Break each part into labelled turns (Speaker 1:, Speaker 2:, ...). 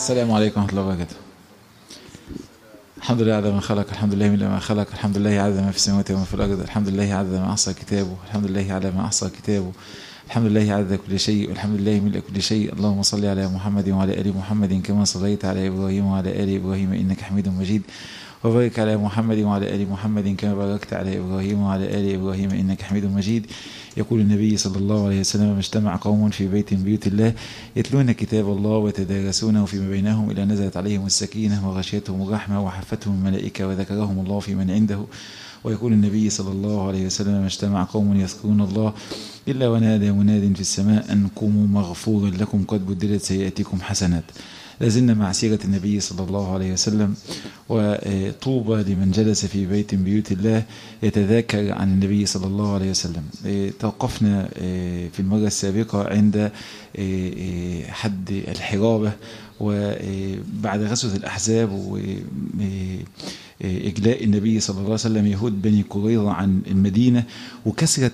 Speaker 1: السلام عليكم ورحمة الله وبركاته الحمد لله عدد ما خلق الحمد لله من ما خلق الحمد لله عدد ما في السماوات وما في الأرض الحمد لله عدد ما أحصى كتابه الحمد لله على ما أحصى كتابه الحمد لله عدد كل شيء والحمد لله ملء كل شيء اللهم صل على محمد وعلى آل محمد كما صليت على إبراهيم وعلى آل إبراهيم إنك حميد مجيد وبارك على محمد وعلى آل محمد كما باركت على إبراهيم وعلى آل إبراهيم إنك حميد مجيد يقول النبي صلى الله عليه وسلم اجتمع قوم في بيت من بيوت الله يتلون كتاب الله ويتدارسونه فيما بينهم إلى نزلت عليهم السكينة وغشيتهم الرحمة وحفتهم الملائكة وذكرهم الله في من عنده ويقول النبي صلى الله عليه وسلم اجتمع قوم يذكرون الله إلا ونادى مناد في السماء أن قوموا مغفورا لكم قد بدلت سيئاتكم حسنات لازلنا مع سيرة النبي صلى الله عليه وسلم وطوبى لمن جلس في بيت من بيوت الله يتذاكر عن النبي صلى الله عليه وسلم توقفنا في المرة السابقة عند حد الحرابة وبعد غزوة الأحزاب إجلاء النبي صلى الله عليه وسلم يهود بني قريظة عن المدينة وكثرة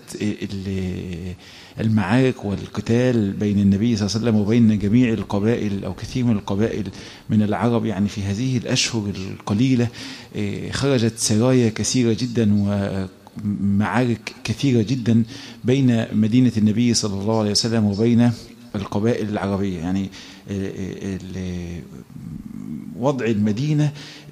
Speaker 1: المعارك والقتال بين النبي صلى الله عليه وسلم وبين جميع القبائل أو كثير من القبائل من العرب يعني في هذه الأشهر القليلة خرجت سرايا كثيرة جدا ومعارك كثيرة جدا بين مدينة النبي صلى الله عليه وسلم وبين القبائل العربية يعني وضع المدينة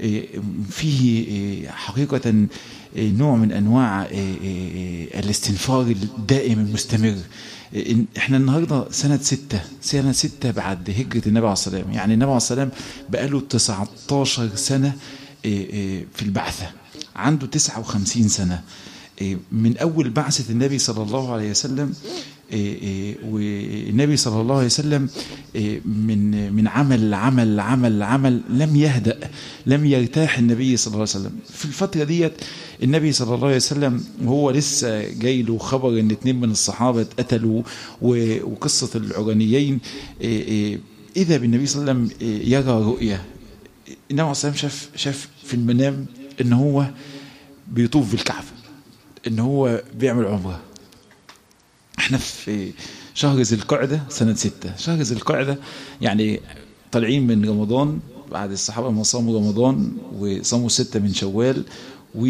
Speaker 1: فيه حقيقة نوع من أنواع الاستنفار الدائم المستمر احنا النهاردة سنة ستة سنة ستة بعد هجرة النبي عليه السلام يعني النبي عليه السلام بقاله 19 سنة في البعثة عنده 59 سنة من أول بعثة النبي صلى الله عليه وسلم والنبي صلى الله عليه وسلم من من عمل لعمل لعمل لعمل لم يهدأ لم يرتاح النبي صلى الله عليه وسلم في الفترة ديت النبي صلى الله عليه وسلم وهو لسه جاي له خبر ان اتنين من الصحابة اتقتلوا وقصة العرانيين إذا بالنبي صلى الله عليه وسلم يرى رؤية النبي صلى الله عليه وسلم شاف شاف في المنام ان هو بيطوف بالكعبة ان هو بيعمل عمره احنا في شهر ذي القعدة سنة ستة شهر ذي القعدة يعني طالعين من رمضان بعد الصحابة ما صاموا رمضان وصاموا ستة من شوال و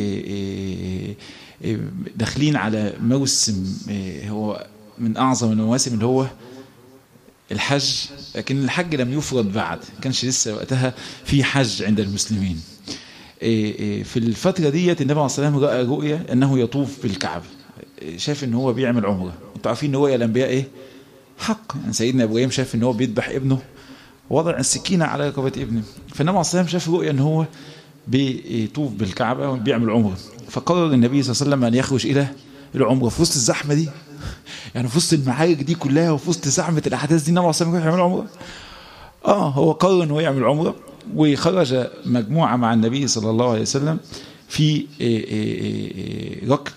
Speaker 1: داخلين على موسم هو من أعظم المواسم اللي هو الحج لكن الحج لم يفرض بعد كانش لسه وقتها في حج عند المسلمين في الفترة ديت النبي عليه الصلاة والسلام رأى رؤية أنه يطوف بالكعبة شاف ان هو بيعمل عمره انتوا عارفين ان هو يا الانبياء ايه حق يعني سيدنا ابراهيم شاف ان هو بيذبح ابنه وضع السكينه على رقبه ابنه فالنبي عليه الصلاه شاف رؤيا ان هو بيطوف بالكعبه وبيعمل عمره فقرر النبي صلى الله عليه وسلم ان يخرج الى العمره في وسط الزحمه دي يعني في وسط المعارك دي كلها وفي وسط زحمه الاحداث دي النبي عليه الصلاه والسلام يعمل عمره اه هو قرر ان هو يعمل عمره وخرج مجموعه مع النبي صلى الله عليه وسلم في ركب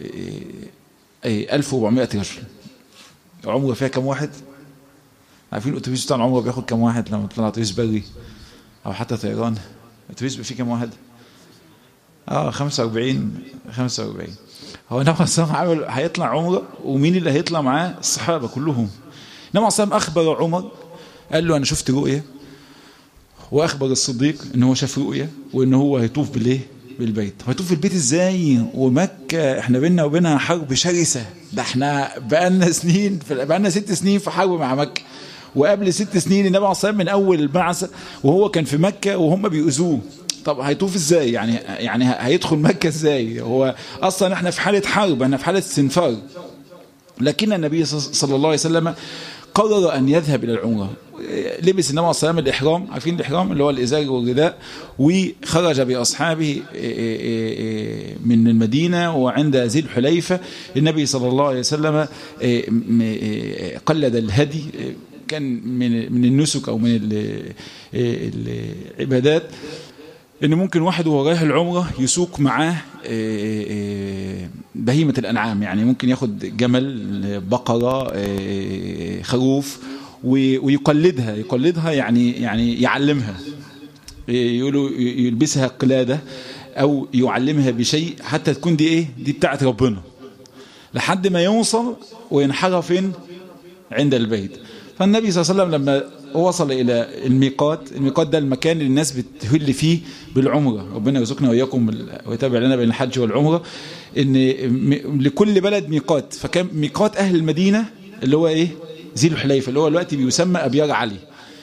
Speaker 1: 1400 رجل عمره فيها كم واحد عارفين الاتوبيس بتاع العمره بياخد كم واحد لما طلع اتوبيس بري او حتى طيران الاتوبيس فيه كم واحد اه 45 45 هو النبي صلى الله عليه وسلم هيطلع عمره ومين اللي هيطلع معاه الصحابه كلهم النبي صلى الله عليه وسلم اخبر عمر قال له انا شفت رؤيه واخبر الصديق ان هو شاف رؤيه وان هو هيطوف بالايه بالبيت هيطوف في البيت ازاي ومكة احنا بينا وبينها حرب شرسة ده احنا بقالنا سنين بقالنا ست سنين في حرب مع مكة وقبل ست سنين النبي عليه الصلاه من اول البعثة وهو كان في مكة وهم بيؤذوه طب هيطوف ازاي يعني يعني هيدخل مكة ازاي هو اصلا احنا في حالة حرب احنا في حالة استنفار لكن النبي صلى الله عليه وسلم قرر ان يذهب الى العمره لبس النبي صلى الله عليه وسلم الإحرام عارفين الإحرام اللي هو الإزار والرداء وخرج بأصحابه من المدينة وعند ذي الحليفة النبي صلى الله عليه وسلم قلد الهدي كان من من النسك أو من العبادات ان ممكن واحد وهو رايح العمره يسوق معاه بهيمه الانعام يعني ممكن ياخد جمل بقره خروف ويقلدها يقلدها يعني يعني يعلمها يقولوا يلبسها قلاده او يعلمها بشيء حتى تكون دي ايه دي بتاعت ربنا لحد ما يوصل وينحرى فين عند البيت فالنبي صلى الله عليه وسلم لما ووصل الى الميقات الميقات ده المكان اللي الناس بتهل فيه بالعمره ربنا يرزقنا واياكم ويتابع لنا بين الحج والعمره ان لكل بلد ميقات فكان ميقات اهل المدينه اللي هو ايه ذي الحليفه اللي هو دلوقتي بيسمى ابيار علي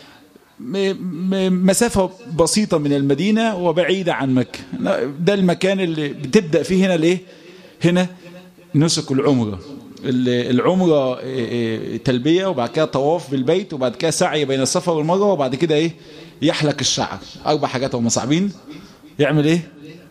Speaker 1: مسافة بسيطة من المدينة وبعيدة عن مكة ده المكان اللي بتبدأ فيه هنا ليه هنا نسك العمرة العمرة تلبية وبعد كده طواف بالبيت وبعد كده سعي بين الصفا والمروة وبعد كده ايه يحلق الشعر اربع حاجات هم صعبين يعمل ايه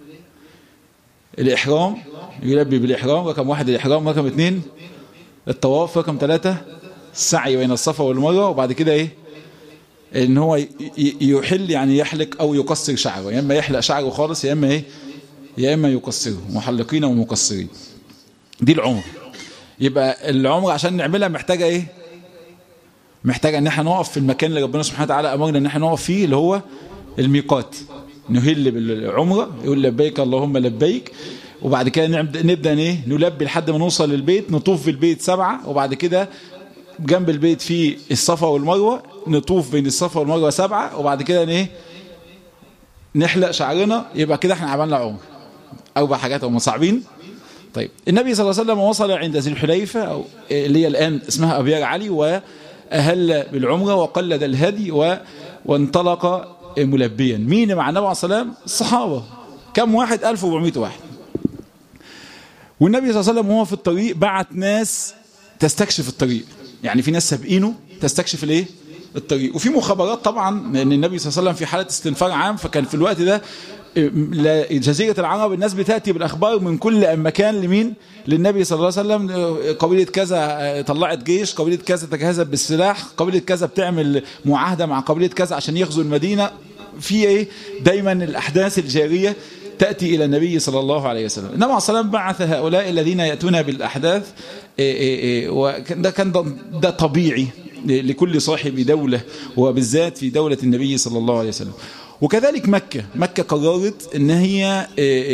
Speaker 1: الاحرام يلبي بالاحرام رقم واحد الاحرام رقم اثنين الطواف رقم ثلاثة السعي بين الصفا والمروة وبعد كده ايه ان هو يحل يعني يحلق او يقصر شعره يا اما يحلق شعره خالص يا اما ايه يا اما يقصره محلقين ومقصرين دي العمر يبقى العمر عشان نعملها محتاجه ايه محتاجه ان احنا نقف في المكان اللي ربنا سبحانه وتعالى امرنا ان احنا نقف فيه اللي هو الميقات نهل بالعمره يقول لبيك اللهم لبيك وبعد كده نبدا ايه نلبي لحد ما نوصل للبيت نطوف في البيت سبعه وبعد كده جنب البيت في الصفا والمروه نطوف بين الصفا والمروه سبعه وبعد كده ايه نحلق شعرنا يبقى كده احنا عملنا عمر اربع حاجات هم صعبين طيب النبي صلى الله عليه وسلم وصل عند ذي الحليفه او اللي هي الان اسمها ابيار علي واهل بالعمره وقلد الهدي و... وانطلق ملبيا مين مع النبي عليه الصلاه والسلام الصحابه كم واحد 1400 واحد والنبي صلى الله عليه وسلم وهو في الطريق بعت ناس تستكشف الطريق يعني في ناس سابقينه تستكشف الايه الطريق وفي مخابرات طبعا لان النبي صلى الله عليه وسلم في حاله استنفار عام فكان في الوقت ده جزيرة العرب الناس بتأتي بالأخبار من كل مكان لمين للنبي صلى الله عليه وسلم قبيلة كذا طلعت جيش قبيلة كذا تجهزت بالسلاح قبيلة كذا بتعمل معاهدة مع قبيلة كذا عشان يغزوا المدينة في ايه دايما الأحداث الجارية تأتي إلى النبي صلى الله عليه وسلم النبي عليه الصلاة بعث هؤلاء الذين يأتون بالأحداث وده كان ده طبيعي لكل صاحب دولة وبالذات في دولة النبي صلى الله عليه وسلم وكذلك مكة مكة قررت ان هي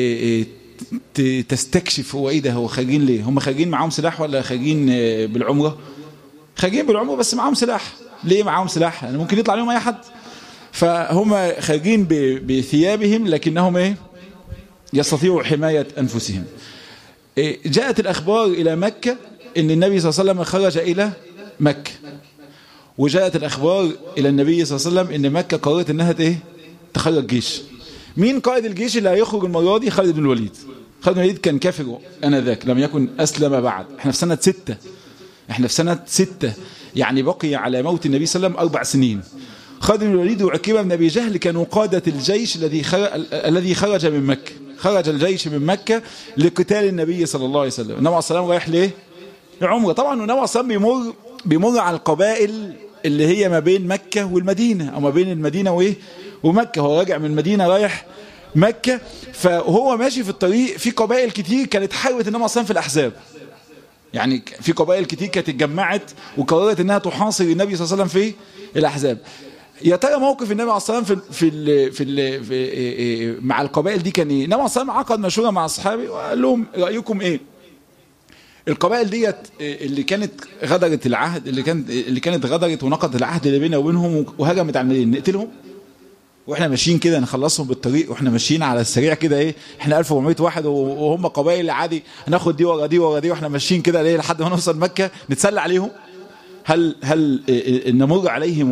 Speaker 1: تستكشف هو ايه ده هو خارجين ليه هم خارجين معاهم سلاح ولا خارجين بالعمرة خارجين بالعمرة بس معاهم سلاح ليه معاهم سلاح يعني ممكن يطلع عليهم اي حد فهم خارجين بثيابهم لكنهم ايه يستطيعوا حماية انفسهم جاءت الاخبار الى مكة ان النبي صلى الله عليه وسلم خرج الى مكة وجاءت الاخبار الى النبي صلى الله عليه وسلم ان مكة قررت انها ايه تخرج جيش مين قائد الجيش اللي هيخرج المرة دي خالد بن الوليد خالد بن الوليد كان كافر انذاك لم يكن اسلم بعد احنا في سنة ستة احنا في سنة ستة يعني بقي على موت النبي صلى الله عليه وسلم اربع سنين خالد بن الوليد وعكيمة بن ابي جهل كانوا قادة الجيش الذي خرج الذي خرج من مكة خرج الجيش من مكة لقتال النبي صلى الله عليه وسلم النبي عليه الصلاه والسلام رايح ليه لعمره طبعا النبي عليه الصلاه والسلام بيمر بيمر على القبائل اللي هي ما بين مكة والمدينة او ما بين المدينة وايه ومكة هو راجع من المدينة رايح مكة فهو ماشي في الطريق في قبائل كتير كانت حاربت النبي اصلا في الاحزاب يعني في قبائل كتير كانت اتجمعت وقررت انها تحاصر النبي صلى الله عليه وسلم في الاحزاب يا ترى موقف النبي عليه الصلاه والسلام في في ال في, ال في مع القبائل دي كان ايه؟ النبي عليه الصلاه والسلام عقد مشوره مع اصحابه وقال لهم رايكم ايه؟ القبائل ديت اللي كانت غدرت العهد اللي كانت اللي كانت غدرت ونقضت العهد اللي بيننا وبينهم وهجمت على المدينه نقتلهم واحنا ماشيين كده نخلصهم بالطريق واحنا ماشيين على السريع كده ايه احنا 1400 واحد وهم قبائل عادي هناخد دي ورا دي ورا دي واحنا ماشيين كده ليه لحد ما نوصل مكه نتسلى عليهم هل هل نمر عليهم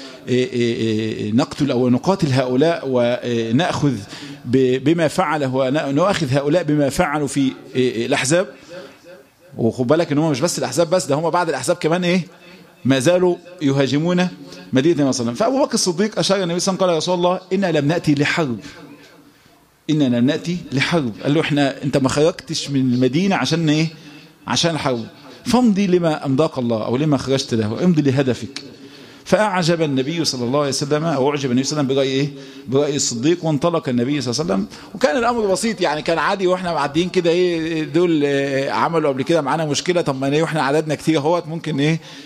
Speaker 1: ونقتل او نقاتل هؤلاء وناخذ بما فعله ونؤخذ هؤلاء بما فعلوا في الاحزاب وخد بالك ان هم مش بس الاحزاب بس ده هم بعد الاحزاب كمان ايه ما زالوا يهاجمون مدينه النبي صلى الله عليه وسلم فابو بكر الصديق اشار النبي صلى الله عليه وسلم قال يا رسول الله انا لم ناتي لحرب اننا لم ناتي لحرب قال له احنا انت ما خرجتش من المدينه عشان ايه عشان الحرب فامضي لما امضاك الله او لما خرجت له امضي لهدفك فأعجب النبي صلى الله عليه وسلم أو أعجب النبي صلى الله عليه وسلم برأي إيه؟ برأي الصديق وانطلق النبي صلى الله عليه وسلم وكان الأمر بسيط يعني كان عادي وإحنا معديين كده إيه دول عملوا قبل كده معانا مشكلة طب ما إيه وإحنا عددنا كتير اهوت ممكن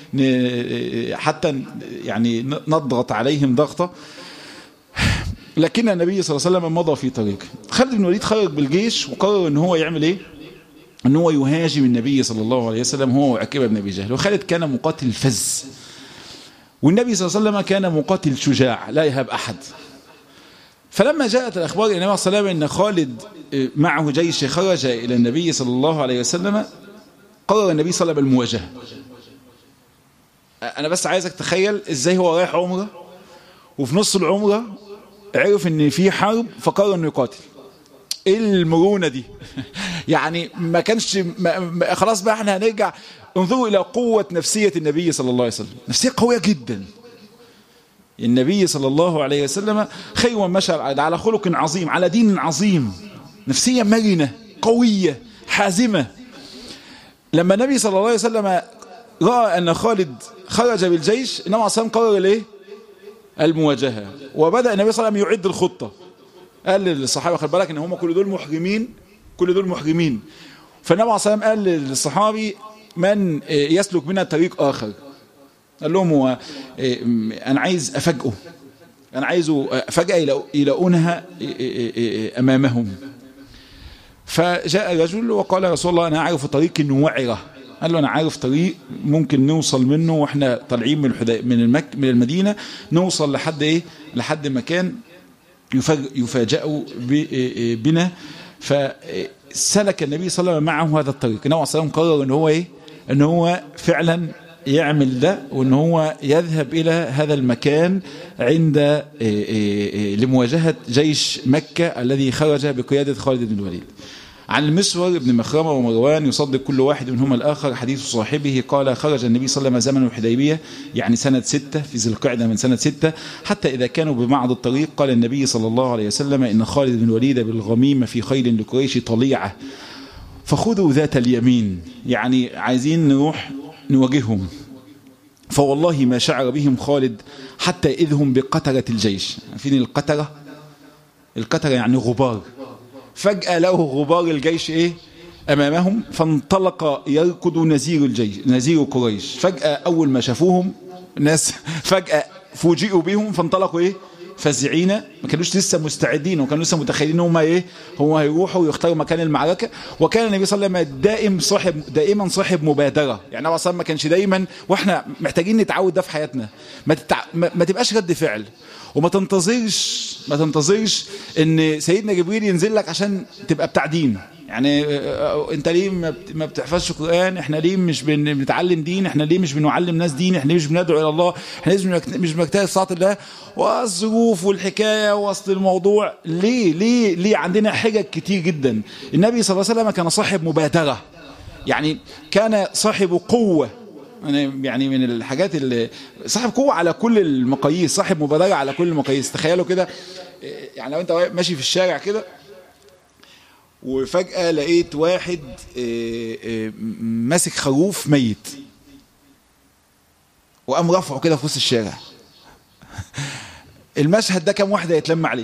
Speaker 1: إيه حتى يعني نضغط عليهم ضغطة لكن النبي صلى الله عليه وسلم مضى في طريقه خالد بن الوليد خرج بالجيش وقرر ان هو يعمل ايه ان هو يهاجم النبي صلى الله عليه وسلم هو وعكبه بن ابي جهل وخالد كان مقاتل فز والنبي صلى الله عليه وسلم كان مقاتل شجاع لا يهاب أحد فلما جاءت الأخبار إلى النبي صلى الله عليه وسلم أن خالد معه جيش خرج إلى النبي صلى الله عليه وسلم قرر النبي صلى الله عليه وسلم المواجهة أنا بس عايزك تخيل إزاي هو رايح عمره وفي نص العمرة عرف إن في حرب فقرر إنه يقاتل إيه المرونة دي يعني ما كانش ما ما خلاص بقى احنا هنرجع انظروا إلى قوة نفسية النبي صلى الله عليه وسلم نفسية قوية جدا النبي صلى الله عليه وسلم خير من مشى على خلق عظيم على دين عظيم نفسية مرنة قوية حازمة لما النبي صلى الله عليه وسلم رأى أن خالد خرج بالجيش النبي عليه الصلاة قرر الايه المواجهة وبدأ النبي صلى الله عليه وسلم يعد الخطة قال للصحابة خلي بالك ان هم كل دول محرمين كل دول محرمين فالنبي عليه الصلاة والسلام قال للصحابي من يسلك منا طريق آخر قال لهم هو أنا عايز أفاجئه أنا عايزه فجأة يلاقونها أمامهم فجاء رجل وقال يا رسول الله أنا أعرف طريق النوعرة قال له أنا عارف طريق ممكن نوصل منه وإحنا طالعين من من المك من المدينة نوصل لحد إيه لحد مكان يفاجئوا بنا فسلك النبي صلى الله عليه وسلم معه هذا الطريق النبي صلى الله عليه وسلم قرر ان هو ايه ان هو فعلا يعمل ده وان هو يذهب الى هذا المكان عند لمواجهة جيش مكة الذي خرج بقيادة خالد بن الوليد عن المسور بن مخرمة ومروان يصدق كل واحد منهما الآخر حديث صاحبه قال خرج النبي صلى الله عليه وسلم زمن الحديبية يعني سنة ستة في ذي القعدة من سنة ستة حتى إذا كانوا بمعض الطريق قال النبي صلى الله عليه وسلم إن خالد بن الوليد بالغميمة في خيل لقريش طليعة فخذوا ذات اليمين يعني عايزين نروح نواجههم فوالله ما شعر بهم خالد حتى إذ هم بقترة الجيش عارفين القترة القترة يعني غبار فجأة له غبار الجيش ايه امامهم فانطلق يركض نزير الجيش نزير قريش فجأة اول ما شافوهم الناس فجأة فوجئوا بهم فانطلقوا ايه فزعين ما كانوش لسه مستعدين وكانوا لسه متخيلين هم ايه هم هيروحوا ويختاروا مكان المعركه وكان النبي صلى الله عليه وسلم دائم صاحب دائما صاحب مبادره يعني هو اصلا ما كانش دايما واحنا محتاجين نتعود ده في حياتنا ما, تتع... ما... ما تبقاش رد فعل وما تنتظرش ما تنتظرش ان سيدنا جبريل ينزل لك عشان تبقى بتاع دين يعني انت ليه ما بتحفظش قرآن احنا ليه مش بنتعلم دين احنا ليه مش بنعلم ناس دين احنا ليه مش بندعو الى الله احنا ليه مش بنجتهد صلاة الله والظروف والحكاية وسط الموضوع ليه ليه ليه عندنا حجج كتير جدا النبي صلى الله عليه وسلم كان صاحب مبادرة يعني كان صاحب قوة يعني من الحاجات اللي صاحب قوة على كل المقاييس صاحب مبادرة على كل المقاييس تخيلوا كده يعني لو انت ماشي في الشارع كده وفجأة لقيت واحد ماسك خروف ميت وقام رفعه كده في وسط الشارع المشهد ده كام واحد هيتلم عليه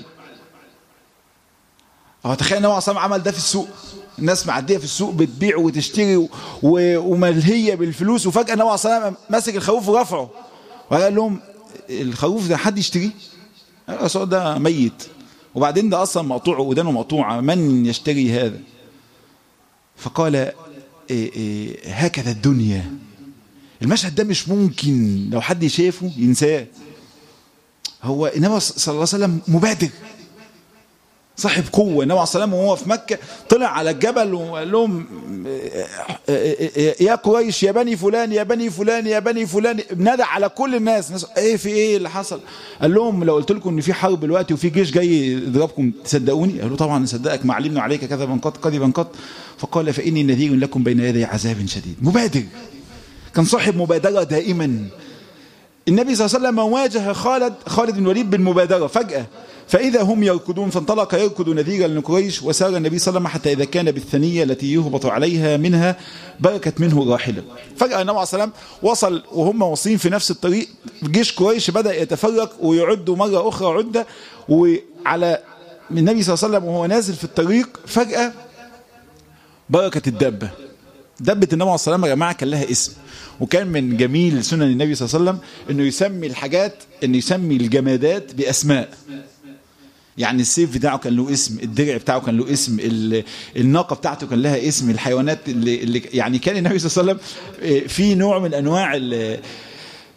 Speaker 1: هو تخيل ان هو عصام عمل ده في السوق الناس معديه في السوق بتبيع وتشتري وملهيه بالفلوس وفجاه النبي صلى الله عليه وسلم ماسك الخروف ورفعه وقال لهم الخروف ده حد يشتريه؟ الرسول ده ميت وبعدين ده اصلا مقطوع ودانه مقطوعه من يشتري هذا؟ فقال إيه إيه هكذا الدنيا المشهد ده مش ممكن لو حد شافه ينساه هو النبي صلى الله عليه وسلم مبادر صاحب قوة النبي عليه السلام وهو في مكة طلع على الجبل وقال لهم يا قريش يا بني فلان يا بني فلان يا بني فلان نادى على كل الناس ناس ايه في ايه اللي حصل قال لهم لو قلت لكم ان في حرب دلوقتي وفي جيش جاي يضربكم تصدقوني قالوا طبعا نصدقك ما علمنا عليك كذبا قط كذبا قط فقال فاني نذير لكم بين يدي عذاب شديد مبادر كان صاحب مبادرة دائما النبي صلى الله عليه وسلم واجه خالد خالد بن الوليد بالمبادرة فجأة فإذا هم يركضون فانطلق يركض نذيرا لقريش وسار النبي صلى الله عليه وسلم حتى إذا كان بالثنية التي يهبط عليها منها بركت منه الراحلة فجأة النبي عليه السلام وصل وهم واصلين في نفس الطريق جيش قريش بدأ يتفرق ويعدوا مرة أخرى عدة وعلى النبي صلى الله عليه وسلم وهو نازل في الطريق فجأة بركة الدابة دبة النبي عليه الصلاة والسلام يا جماعة كان لها اسم وكان من جميل سنن النبي صلى الله عليه وسلم انه يسمي الحاجات انه يسمي الجمادات باسماء يعني السيف بتاعه كان له اسم الدرع بتاعه كان له اسم الناقة بتاعته كان لها اسم الحيوانات اللي, اللي يعني كان النبي صلى الله عليه وسلم في نوع من انواع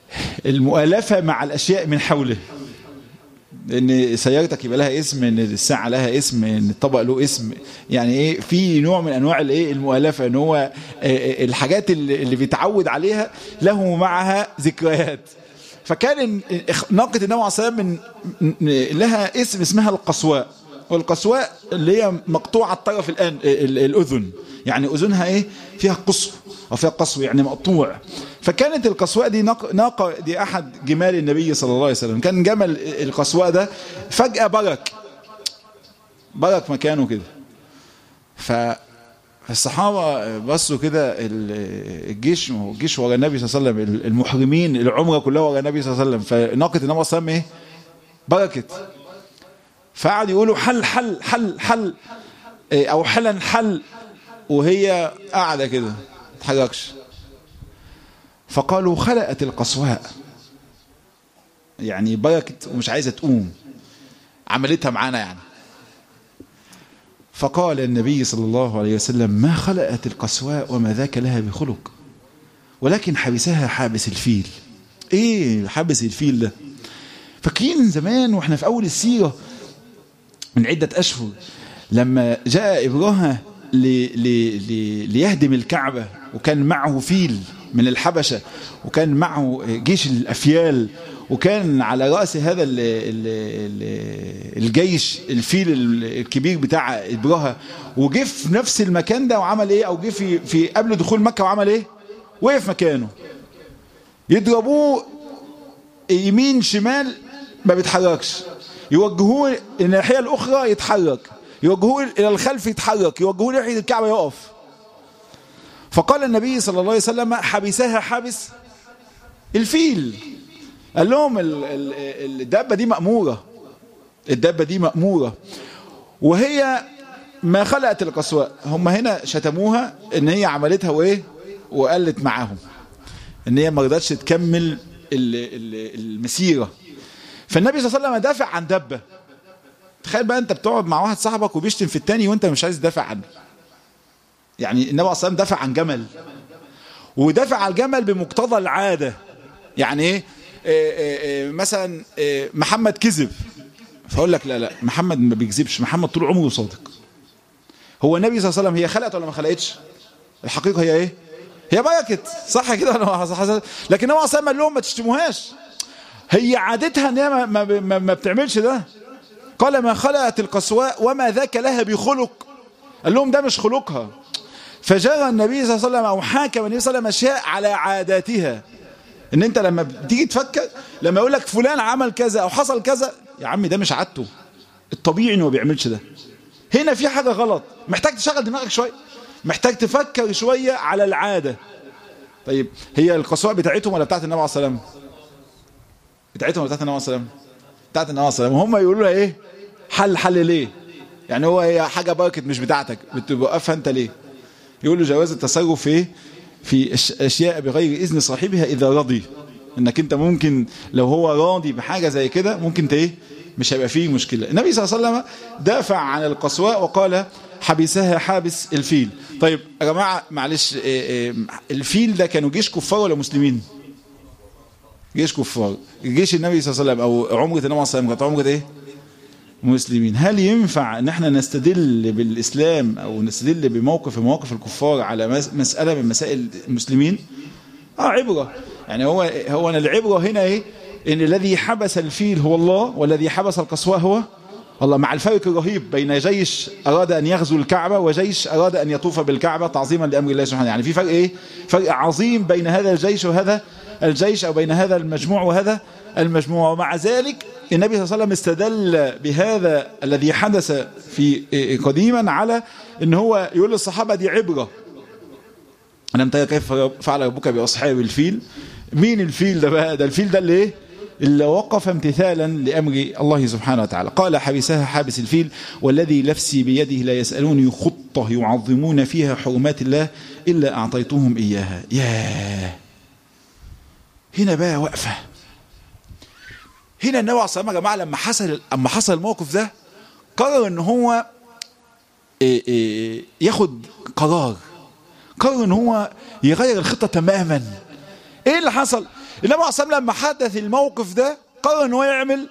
Speaker 1: المؤالفة مع الأشياء من حوله ان سيارتك يبقى لها اسم ان الساعه لها اسم ان الطبق له اسم يعني ايه في نوع من انواع الايه المؤالفه ان هو الحاجات اللي بيتعود عليها له معها ذكريات فكان ناقه النبي عليه الصلاه والسلام من لها اسم اسمها القصواء والقصواء اللي هي مقطوعه الطرف الان الاذن يعني اذنها ايه فيها قصو او فيها قصو يعني مقطوع فكانت القصواء دي ناقه دي احد جمال النبي صلى الله عليه وسلم كان جمل القصواء ده فجاه برك برك مكانه كده ف الصحابة بصوا كده الجيش الجيش ورا النبي صلى الله عليه وسلم المحرمين العمرة كلها ورا النبي صلى الله عليه وسلم فناقة النبي صلى الله عليه وسلم ايه بركت فقعدوا يقولوا حل حل حل حل إيه او حلا حل وهي قاعدة كده ما تتحركش فقالوا خلقت القصواء يعني بركت ومش عايزة تقوم عملتها معانا يعني فقال النبي صلى الله عليه وسلم ما خلقت القسواء وما ذاك لها بخلق ولكن حبسها حابس الفيل ايه حابس الفيل ده فاكرين زمان واحنا في اول السيرة من عدة اشهر لما جاء ابراهة لي لي لي ليهدم الكعبة وكان معه فيل من الحبشة وكان معه جيش الافيال وكان على رأس هذا ال ال ال الجيش الفيل الكبير بتاع إبراهة وجه في نفس المكان ده وعمل ايه او جه في, في قبل دخول مكة وعمل ايه وقف مكانه يضربوه يمين شمال ما بيتحركش يوجهوه الناحية الأخرى يتحرك يوجهوه إلى الخلف يتحرك يوجهوه ناحية الكعبة يقف فقال النبي صلى الله عليه وسلم حبسها حبس الفيل قال لهم الدابة دي مأمورة الدابة دي مأمورة وهي ما خلقت القسواء هم هنا شتموها ان هي عملتها وايه وقالت معاهم ان هي ما رضتش تكمل المسيرة فالنبي صلى الله عليه وسلم دافع عن دابة تخيل بقى انت بتقعد مع واحد صاحبك وبيشتم في التاني وانت مش عايز تدافع عنه يعني النبي صلى الله عليه وسلم دافع عن جمل ودافع عن الجمل بمقتضى العادة يعني ايه إيه إيه مثلا إيه محمد كذب فاقول لك لا لا محمد ما بيكذبش محمد طول عمره صادق هو النبي صلى الله عليه وسلم هي خلقت ولا ما خلقتش الحقيقه هي ايه هي بركت صح كده ولا صح لكن هو اصلا قال لهم ما تشتموهاش هي عادتها ان هي ما, ما, ما, ما بتعملش ده قال ما خلقت القسواء وما ذاك لها بخلق قال لهم ده مش خلقها فجرى النبي صلى الله عليه وسلم او حاكم النبي صلى الله عليه وسلم اشياء على عاداتها ان انت لما بتيجي تفكر لما يقول لك فلان عمل كذا او حصل كذا يا عم ده مش عادته الطبيعي انه ما بيعملش ده هنا في حاجه غلط محتاج تشغل دماغك شويه محتاج تفكر شويه على العاده طيب هي القسوه بتاعتهم ولا بتاعت النبي عليه الصلاه والسلام بتاعتهم ولا بتاعت النبي عليه الصلاه والسلام بتاعت النبي عليه الصلاه والسلام وهم يقولوا لها ايه حل حل ليه يعني هو هي حاجه بركت مش بتاعتك بتوقفها انت ليه يقول له جواز التصرف ايه في أشياء بغير إذن صاحبها إذا رضي إنك أنت ممكن لو هو راضي بحاجة زي كده ممكن إيه مش هيبقى فيه مشكلة النبي صلى الله عليه وسلم دافع عن القسواء وقال حبسها حابس الفيل طيب يا جماعة معلش الفيل ده كانوا جيش كفار ولا مسلمين جيش كفار جيش النبي صلى الله عليه وسلم أو عمرة النبي صلى الله عليه وسلم كانت عمرة إيه مسلمين هل ينفع ان احنا نستدل بالاسلام او نستدل بموقف من مواقف الكفار على مسألة من مسائل المسلمين اه عبرة يعني هو هو أنا العبرة هنا ايه ان الذي حبس الفيل هو الله والذي حبس القصواء هو الله مع الفرق الرهيب بين جيش اراد ان يغزو الكعبة وجيش اراد ان يطوف بالكعبة تعظيما لامر الله سبحانه يعني في فرق ايه فرق عظيم بين هذا الجيش وهذا الجيش او بين هذا المجموع وهذا المجموعة ومع ذلك النبي صلى الله عليه وسلم استدل بهذا الذي حدث في قديما على ان هو يقول للصحابة دي عبرة ألم ترى كيف فعل ربك بأصحاب الفيل مين الفيل ده بقى ده الفيل ده اللي ايه اللي وقف امتثالا لأمر الله سبحانه وتعالى قال حبسها حابس الفيل والذي نفسي بيده لا يسألوني خطة يعظمون فيها حرمات الله إلا أعطيتهم إياها ياه هنا بقى وقفه هنا النبي عليه الصلاه والسلام يا جماعه لما حصل اما حصل الموقف ده قرر ان هو إيه إيه ياخد قرار قرر ان هو يغير الخطه تماما ايه اللي حصل النبي عليه الصلاة والسلام لما حدث الموقف ده قرر ان هو يعمل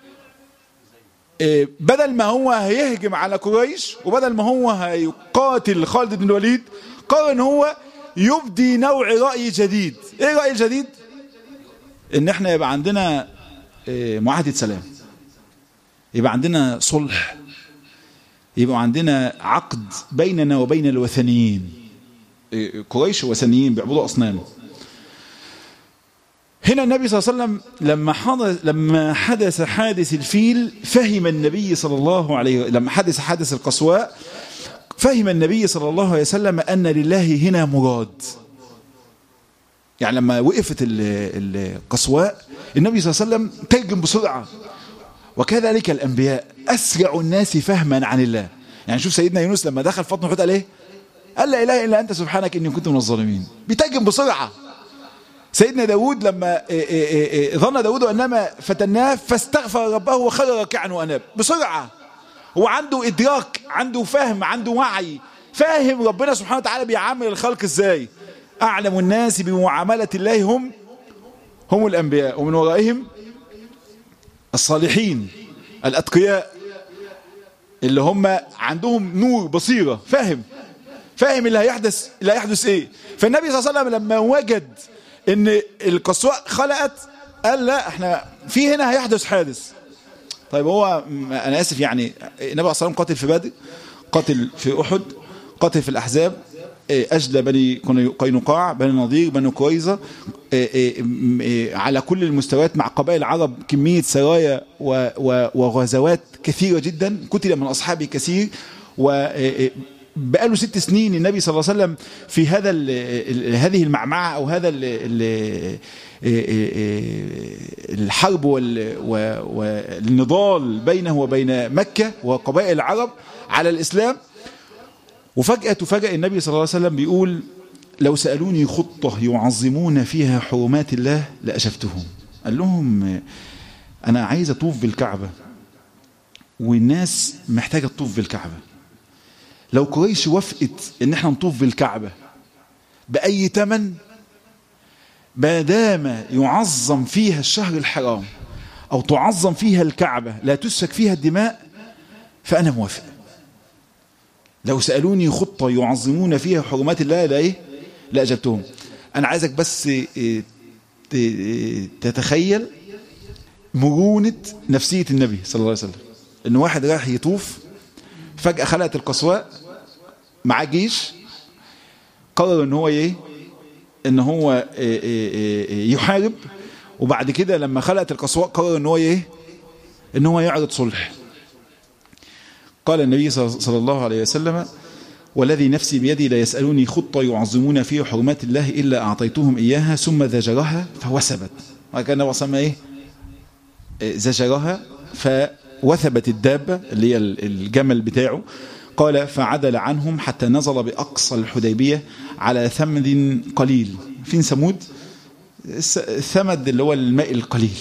Speaker 1: إيه، بدل ما هو هيهجم على قريش وبدل ما هو هيقاتل خالد بن الوليد قرر ان هو يبدي نوع رأي جديد ايه الرأي الجديد ان احنا يبقى عندنا إيه، معاهدة سلام يبقى عندنا صلح يبقى عندنا عقد بيننا وبين الوثنيين إيه، قريش وثنيين بيعبدوا أصنام هنا النبي صلى الله عليه وسلم لما حدث لما حدث حادث الفيل فهم النبي صلى الله عليه لما حدث حادث القصواء فهم النبي صلى الله عليه وسلم أن لله هنا مراد يعني لما وقفت ال- القصواء النبي صلى الله عليه وسلم ترجم بسرعة وكذلك الأنبياء أسرع الناس فهما عن الله يعني شوف سيدنا يونس لما دخل في بطن الحوت قال ايه قال لا إله إلا أنت سبحانك إني كنت من الظالمين بيترجم بسرعة سيدنا داود لما إيه إيه إيه إيه ظن داود أنما فتناه فاستغفر ربه وخر راكعا وأناب بسرعة هو عنده إدراك عنده فهم عنده وعي فاهم ربنا سبحانه وتعالى بيعامل الخلق إزاي أعلم الناس بمعاملة الله هم هم الأنبياء ومن ورائهم الصالحين الأتقياء اللي هم عندهم نور بصيرة فاهم فاهم اللي هيحدث اللي هيحدث ايه فالنبي صلى الله عليه وسلم لما وجد ان القصواء خلقت قال لا احنا في هنا هيحدث حادث طيب هو م- انا اسف يعني النبي عليه الصلاه والسلام قاتل في بدر قاتل في احد قاتل في الاحزاب إيه، اجلى بني قني- قينقاع بني نضير بني قريظه إيه، إيه، م- إيه، على كل المستويات مع قبائل العرب كميه سرايا و- و- وغزوات كثيره جدا قتل من اصحابه كثير و إيه، إيه، بقاله ست سنين النبي صلى الله عليه وسلم في هذا ال ال هذه المعمعة أو هذا ال ال الحرب وال- و- والنضال بينه وبين مكة وقبائل العرب على الإسلام وفجأة تفاجأ النبي صلى الله عليه وسلم بيقول لو سألوني خطة يعظمون فيها حرمات الله لأشفتهم قال لهم أنا عايز أطوف بالكعبة والناس محتاجة تطوف بالكعبة لو قريش وافقت ان احنا نطوف بالكعبة بأي تمن ما دام يعظم فيها الشهر الحرام أو تعظم فيها الكعبة لا تسفك فيها الدماء فأنا موافق لو سألوني خطة يعظمون فيها حرمات الله لا إيه لا أجبتهم أنا عايزك بس إيه، ت- إيه، تتخيل مرونة نفسية النبي صلى الله عليه وسلم إن واحد راح يطوف فجأة خلقت القصواء معاه جيش قرر ان هو ايه ان هو إيه إيه إيه يحارب وبعد كده لما خلقت القصواء قرر ان هو ايه ان هو يعرض صلح قال النبي صلى الله عليه وسلم والذي نفسي بيدي لا يسألوني خطة يعظمون فيه حرمات الله إلا أعطيتهم إياها ثم زجرها فوثبت وكان النبي صلى الله عليه وسلم إيه زجرها فوثبت الدابة اللي هي الجمل بتاعه قال فعدل عنهم حتى نزل بأقصى الحديبية على ثمد قليل فين ثمود الثمد اللي هو الماء القليل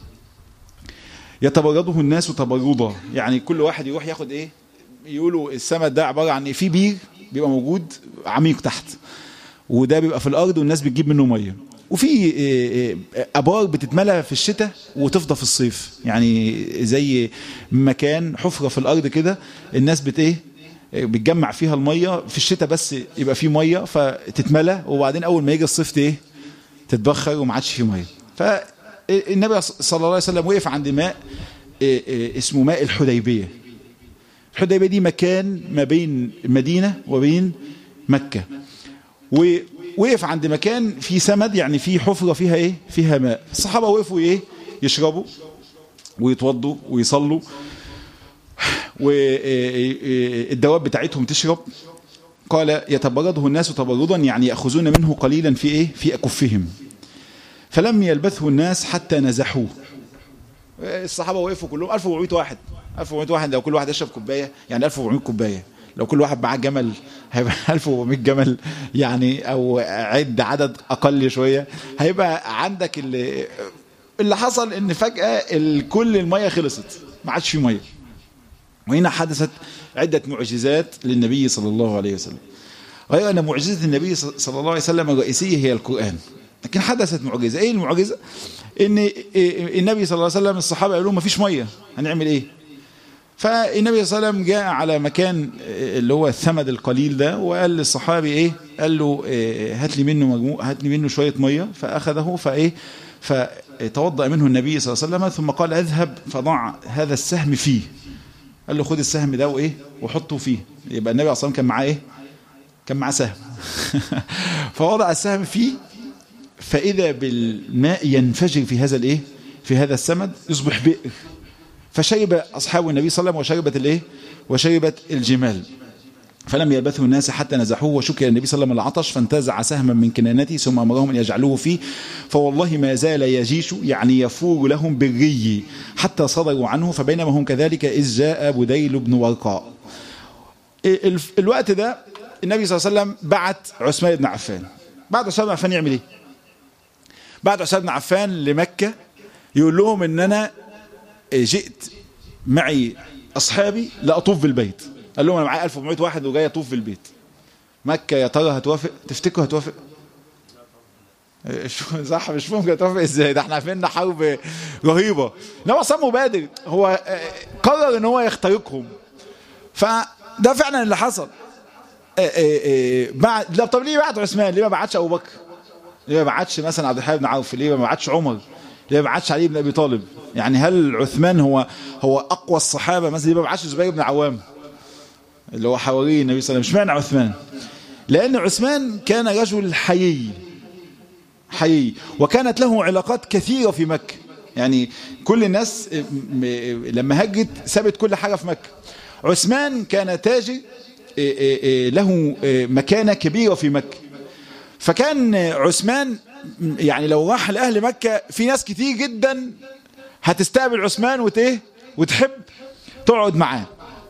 Speaker 1: يتبرده الناس تبردا يعني كل واحد يروح ياخد ايه يقولوا السمد ده عبارة عن ايه في بير بيبقى موجود عميق تحت وده بيبقى في الارض والناس بتجيب منه ميه وفي ابار بتتملى في الشتاء وتفضى في الصيف يعني زي مكان حفره في الارض كده الناس بت ايه بتجمع فيها الميه في الشتاء بس يبقى فيه ميه فتتملى وبعدين اول ما يجي الصيف ايه تتبخر وما عادش فيه ميه فالنبي صلى الله عليه وسلم وقف عند ماء اسمه ماء الحديبيه الحديبيه دي مكان ما بين المدينه وبين مكه ووقف عند مكان في سمد يعني في حفرة فيها ايه فيها ماء الصحابة وقفوا ايه يشربوا ويتوضوا ويصلوا والدواب بتاعتهم تشرب قال يتبرده الناس تبردا يعني يأخذون منه قليلا في ايه في أكفهم فلم يلبثه الناس حتى نزحوه الصحابة وقفوا كلهم 1400 واحد 1400 واحد لو كل واحد يشرب كوباية يعني 1400 كوباية لو كل واحد معاه جمل هيبقى 1400 جمل يعني او عد عدد اقل شويه هيبقى عندك اللي اللي حصل ان فجاه كل الميه خلصت ما عادش في ميه وهنا حدثت عده معجزات للنبي صلى الله عليه وسلم غير ان معجزه النبي صلى الله عليه وسلم الرئيسيه هي القران لكن حدثت معجزة ايه المعجزة ان النبي صلى الله عليه وسلم الصحابة قالوا ما فيش مية هنعمل ايه فالنبي صلى الله عليه وسلم جاء على مكان اللي هو الثمد القليل ده وقال للصحابي ايه قال له إيه هات لي منه مجموع هات لي منه شويه ميه فاخذه فايه فتوضا منه النبي صلى الله عليه وسلم ثم قال اذهب فضع هذا السهم فيه قال له خد السهم ده وايه وحطه فيه يبقى النبي صلى الله عليه وسلم كان معاه ايه كان معاه سهم فوضع السهم فيه فاذا بالماء ينفجر في هذا الايه في هذا السمد يصبح بئر فشرب أصحاب النبي صلى الله عليه وسلم وشربت الايه وشربت الجمال فلم يلبثه الناس حتى نزحوه وشكر النبي صلى الله عليه وسلم العطش فانتزع سهما من كنانته ثم امرهم ان يجعلوه فيه فوالله ما زال يجيش يعني يفور لهم بالري حتى صدروا عنه فبينما هم كذلك اذ جاء بديل بن ورقاء الوقت ده النبي صلى الله عليه وسلم بعت عثمان بن عفان بعد عثمان بن عفان يعمل ايه بعد عثمان بن عفان لمكه يقول لهم ان انا جئت معي أصحابي لأطوف بالبيت قال لهم أنا معايا 1400 واحد وجاي أطوف بالبيت مكة يا ترى هتوافق تفتكروا هتوافق صح مش ممكن هتوافق ازاي ده احنا عارفين حرب رهيبة انما اصلا مبادر هو قرر ان هو يخترقهم فده فعلا اللي حصل بعد لا طب ليه بعت عثمان ليه ما بعتش ابو بكر ليه ما بعتش مثلا عبد الحليم بن عوف ليه ما بعتش عمر ليه ما بعتش علي بن ابي طالب يعني هل عثمان هو هو اقوى الصحابه مثلا ليه ما بعتش الزبير بن عوام اللي هو حواري النبي صلى الله عليه وسلم اشمعنى عثمان لان عثمان كان رجل حيي حيي وكانت له علاقات كثيره في مكه يعني كل الناس لما هجت سابت كل حاجه في مكه عثمان كان تاجر له مكانه كبيره في مكه فكان عثمان يعني لو راح لأهل مكة في ناس كتير جدا هتستقبل عثمان وتيه وتحب تقعد معاه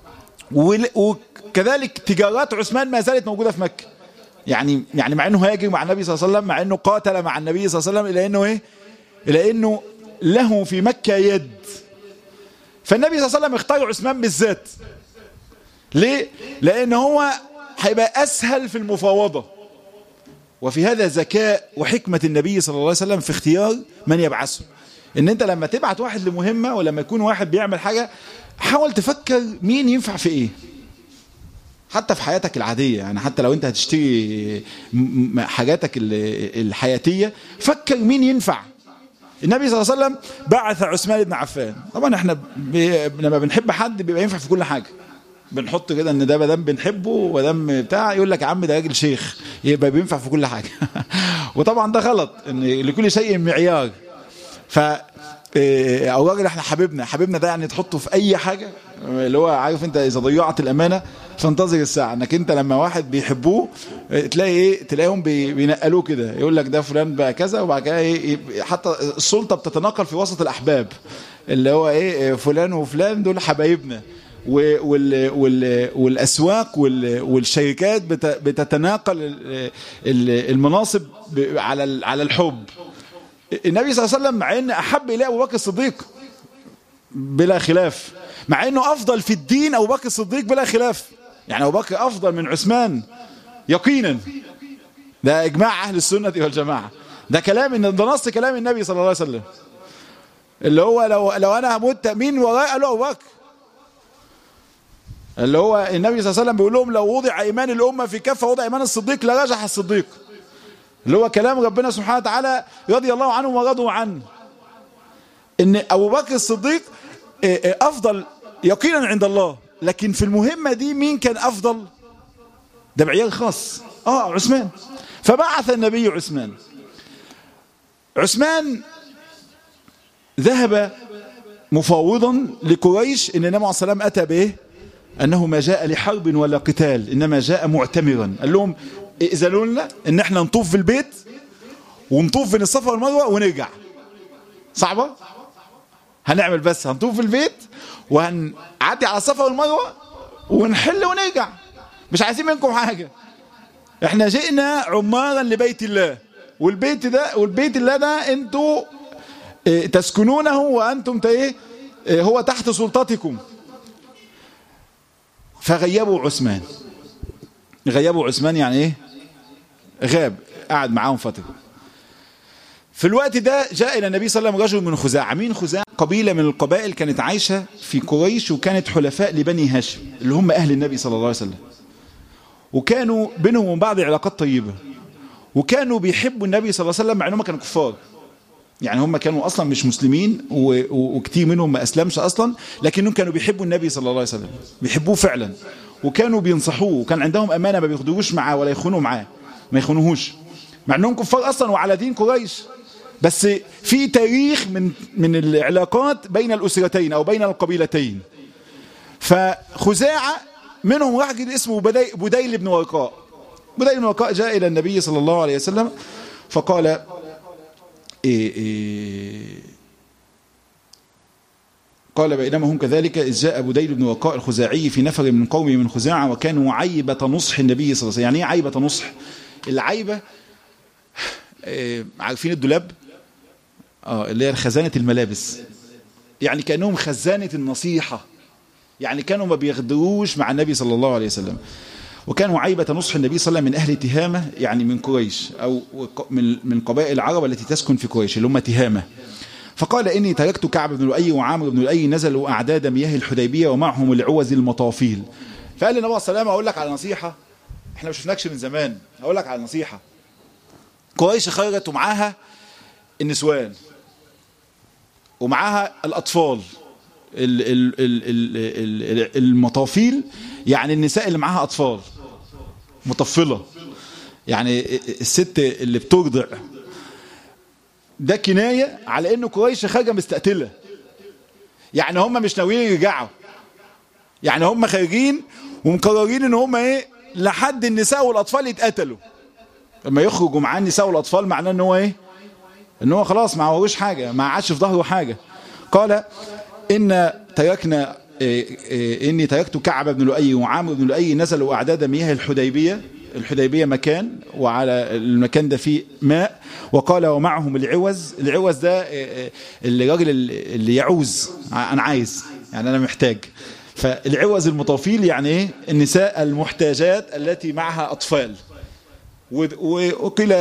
Speaker 1: وكذلك تجارات عثمان ما زالت موجودة في مكة يعني يعني مع انه هاجر مع النبي صلى الله عليه وسلم مع انه قاتل مع النبي صلى الله عليه وسلم الى انه ايه الى انه له في مكة يد فالنبي صلى الله عليه وسلم اختار عثمان بالذات ليه لان هو هيبقى اسهل في المفاوضه وفي هذا ذكاء وحكمة النبي صلى الله عليه وسلم في اختيار من يبعثه ان انت لما تبعت واحد لمهمة ولما يكون واحد بيعمل حاجة حاول تفكر مين ينفع في ايه حتى في حياتك العادية يعني حتى لو انت هتشتري حاجاتك الحياتية فكر مين ينفع النبي صلى الله عليه وسلم بعث عثمان بن عفان طبعا احنا لما بنحب حد بيبقى ينفع في كل حاجة بنحط كده ان ده ما دام بنحبه ودام بتاع يقول لك يا عم ده راجل شيخ يبقى بينفع في كل حاجه وطبعا ده غلط ان لكل شيء معيار ف او راجل احنا حبيبنا حبيبنا ده يعني تحطه في اي حاجه اللي هو عارف انت اذا ضيعت الامانه فانتظر الساعه انك انت لما واحد بيحبوه تلاقي ايه تلاقيهم بينقلوه كده يقول لك ده فلان بقى كذا وبعد كده ايه حتى السلطه بتتناقل في وسط الاحباب اللي هو ايه فلان وفلان دول حبايبنا وال وال والاسواق والشركات بتتناقل المناصب على على الحب النبي صلى الله عليه وسلم مع ان احب اليه ابو بكر الصديق بلا خلاف مع انه افضل في الدين ابو بكر الصديق بلا خلاف يعني ابو بكر افضل من عثمان يقينا ده اجماع اهل السنه والجماعه ده كلام ان ده نص كلام النبي صلى الله عليه وسلم اللي هو لو لو انا هموت مين ورايا قالوا ابو بكر اللي هو النبي صلى الله عليه وسلم بيقول لهم لو وضع ايمان الامه في كفه وضع ايمان الصديق لرجح الصديق اللي هو كلام ربنا سبحانه وتعالى رضي الله عنه ورضوا عنه ان ابو بكر الصديق افضل يقينا عند الله لكن في المهمه دي مين كان افضل ده بعيال خاص اه عثمان فبعث النبي عثمان عثمان ذهب مفاوضا لقريش ان النبي عليه الصلاه والسلام اتى بايه انه ما جاء لحرب ولا قتال انما جاء معتمرا قال لهم ائذنوا لنا ان احنا نطوف في البيت ونطوف بين الصفا والمروه ونرجع صعبه هنعمل بس هنطوف في البيت وهنعدي على الصفا والمروه ونحل ونرجع مش عايزين منكم حاجه احنا جئنا عمارا لبيت الله والبيت ده والبيت الله ده انتوا اه تسكنونه وانتم ايه اه هو تحت سلطتكم فغيبوا عثمان غيبوا عثمان يعني ايه غاب قعد معاهم فتره في الوقت ده جاء إلى النبي صلى الله عليه وسلم رجل من خزاعة مين خزاعة قبيلة من القبائل كانت عايشة في قريش وكانت حلفاء لبني هاشم اللي هم أهل النبي صلى الله عليه وسلم وكانوا بينهم وبين بعض علاقات طيبة وكانوا بيحبوا النبي صلى الله عليه وسلم مع انهم كانوا كفار يعني هم كانوا اصلا مش مسلمين وكتير منهم ما اسلمش اصلا لكنهم كانوا بيحبوا النبي صلى الله عليه وسلم بيحبوه فعلا وكانوا بينصحوه وكان عندهم امانه ما بياخدوش معاه ولا يخونوا معاه ما يخونوهوش مع انهم كفار اصلا وعلى دين قريش بس في تاريخ من من العلاقات بين الاسرتين او بين القبيلتين فخزاعه منهم راجل اسمه بدي بديل بن ورقاء بديل بن ورقاء جاء الى النبي صلى الله عليه وسلم فقال إيه إيه قال بينما هم كذلك إذ جاء بديل بن وقاء الخزاعي في نفر من قومه من خزاعة وكانوا عيبة نصح النبي صلى الله عليه وسلم يعني ايه عيبة نصح العيبة إيه عارفين الدولاب اه اللي هي خزانة الملابس يعني كأنهم خزانة النصيحة يعني كانوا ما بيغدروش مع النبي صلى الله عليه وسلم وكانوا عيبة نصح النبي صلى الله عليه وسلم من أهل تهامة يعني من قريش أو من من قبائل العرب التي تسكن في قريش اللي هم تهامة فقال إني تركت كعب بن لؤي وعامر بن لؤي نزلوا أعداد مياه الحديبية ومعهم العوز المطافيل فقال للنبي صلى الله عليه وسلم أقول لك على نصيحة احنا ما شفناكش من زمان أقول لك على نصيحة قريش خرجت ومعاها النسوان ومعاها الأطفال المطافيل يعني النساء اللي معاها أطفال مطفلة يعني الست اللي بترضع ده كناية على انه قريش خارجة مستقتلة يعني هم مش ناويين يرجعوا يعني هم خارجين ومقررين ان هم ايه لحد النساء والاطفال يتقتلوا لما يخرجوا معاه النساء والاطفال معناه ان هو ايه ان هو خلاص ما عوروش حاجة ما عادش في ظهره حاجة قال ان تركنا إيه إيه إني تركت كعب بن لؤي وعامر بن لؤي نزلوا أعداد مياه الحديبية الحديبية مكان وعلى المكان ده فيه ماء وقال ومعهم العوز العوز ده الراجل اللي يعوز أنا عايز يعني أنا محتاج فالعوز المطافيل يعني ايه النساء المحتاجات التي معها أطفال وقيل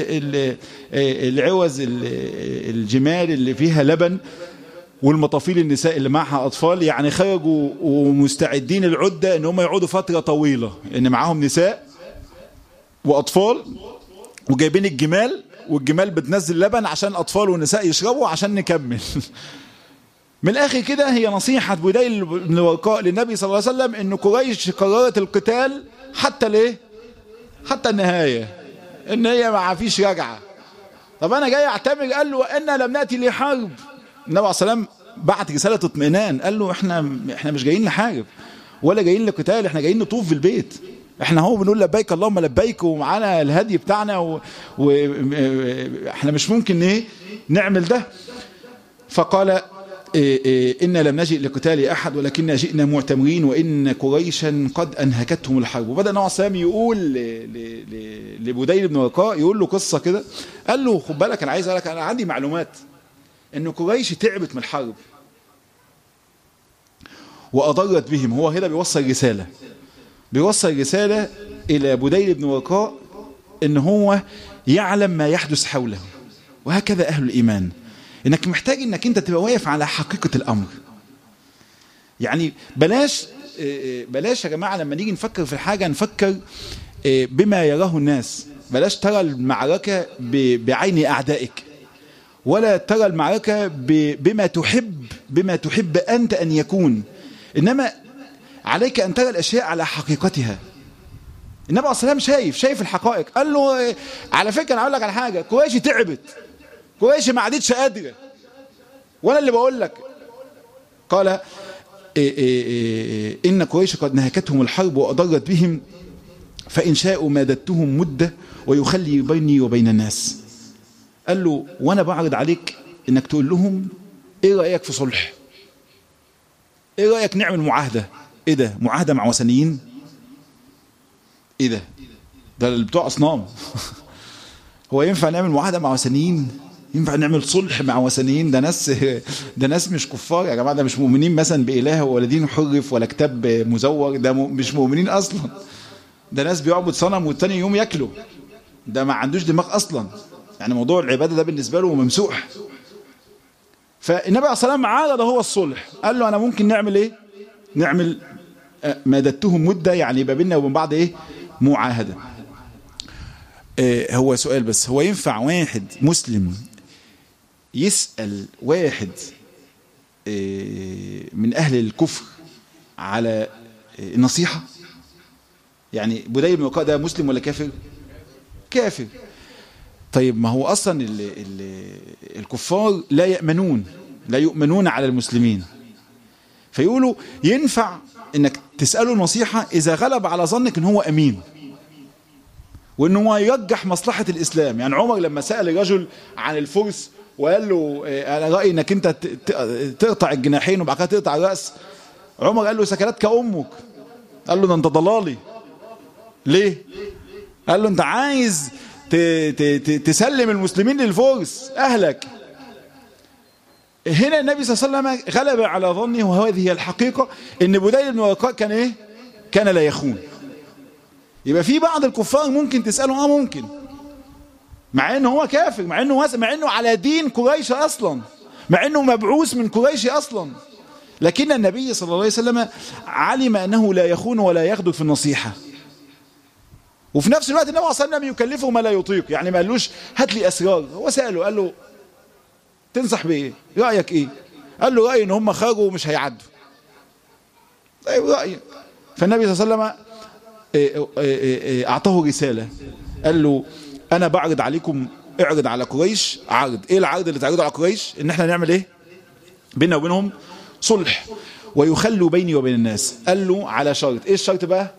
Speaker 1: العوز الجمال اللي فيها لبن والمطافيل النساء اللي معها أطفال يعني خرجوا ومستعدين العدة ان هم يقعدوا فترة طويلة ان معاهم نساء وأطفال وجايبين الجمال والجمال بتنزل لبن عشان الأطفال والنساء يشربوا عشان نكمل من الآخر كده هي نصيحة بديل بن ورقاء للنبي صلى الله عليه وسلم ان قريش قررت القتال حتى ليه حتى النهاية ان هي ما فيش رجعة طب انا جاي اعتمر قال له انا لم نأتي لحرب النبي عليه السلام بعت رسالة اطمئنان قال له احنا احنا مش جايين نحارب ولا جايين لقتال احنا جايين نطوف في البيت احنا هو بنقول لبيك اللهم لبيك ومعانا الهدي بتاعنا واحنا مش ممكن ايه نعمل ده فقال إيه إيه إن لم نجئ لقتال أحد ولكننا جئنا معتمرين وإن قريشا قد أنهكتهم الحرب وبدأ نوع السلام يقول لبديل بن ورقاء يقول له قصة كده قال له خد بالك أنا عايز أقول لك أنا عندي معلومات إن قريش تعبت من الحرب وأضرت بهم هو هنا بيوصل رسالة بيوصل رسالة إلى بديل بن ورقاء إن هو يعلم ما يحدث حوله وهكذا أهل الإيمان انك محتاج انك انت تبقى واقف على حقيقة الامر يعني بلاش بلاش يا جماعة لما نيجي نفكر في الحاجة نفكر بما يراه الناس بلاش ترى المعركة بعين اعدائك ولا ترى المعركة بما تحب بما تحب انت ان يكون انما عليك ان ترى الاشياء على حقيقتها النبي عليه الصلاه والسلام شايف شايف الحقائق قال له على فكره انا هقول لك على حاجه قريش تعبت قريش ما عادتش قادرة وانا اللي بقول لك قال إيه إيه إيه إن قريش قد نهكتهم الحرب وأضرت بهم فإن شاءوا مادتهم مدة ويخلي بيني وبين الناس قال له وانا بعرض عليك انك تقول لهم ايه رأيك في صلح ايه رأيك نعمل معاهدة ايه ده معاهدة مع وثنيين ايه ده ده اللي بتوع اصنام هو ينفع نعمل معاهدة مع وثنيين ينفع نعمل صلح مع وثنيين ده ناس ده ناس مش كفار يا جماعه ده مش مؤمنين مثلا باله ولا دين حرف ولا كتاب مزور ده مش مؤمنين اصلا ده ناس بيعبد صنم والتاني يوم ياكله ده ما عندوش دماغ اصلا يعني موضوع العبادة ده بالنسبة له ممسوح فالنبي عليه الصلاة والسلام عارض هو الصلح قال له أنا ممكن نعمل إيه نعمل مددتهم مدة يعني يبقى بيننا وبين بعض إيه معاهدة هو سؤال بس هو ينفع واحد مسلم يسأل واحد من أهل الكفر على النصيحة يعني بداية بن وقاء ده مسلم ولا كافر كافر طيب ما هو أصلا ال ال الكفار لا يأمنون لا يؤمنون على المسلمين فيقولوا ينفع انك تسأله نصيحة إذا غلب على ظنك ان هو أمين وان هو يرجح مصلحة الإسلام يعني عمر لما سأل رجل عن الفرس وقال له انا رايي انك انت تقطع الجناحين وبعد كده تقطع الراس عمر قال له سكنتك امك قال له ده انت ضلالي ليه قال له انت عايز ت ت ت تسلم المسلمين للفرس اهلك هنا النبي صلى الله عليه وسلم غلب على ظنه وهذه هي الحقيقه ان بديل بن ورقاء كان ايه كان لا يخون يبقى في بعض الكفار ممكن تساله اه ممكن مع انه هو كافر مع انه مع انه على دين قريش اصلا مع انه مبعوث من قريش اصلا لكن النبي صلى الله عليه وسلم علم انه لا يخون ولا يغدر في النصيحه وفي نفس الوقت النبي صلى الله عليه وسلم يكلفه ما لا يطيق يعني ما قالوش هات لي اسرار هو ساله قال له تنصح بايه رايك ايه قال له رايي ان هم خرجوا ومش هيعدوا طيب رايي فالنبي صلى الله عليه وسلم اعطاه رساله قال له انا بعرض عليكم اعرض على قريش عرض ايه العرض اللي تعرضه على قريش ان احنا نعمل ايه بيننا وبينهم صلح ويخلوا بيني وبين الناس قال له على شرط ايه الشرط بقى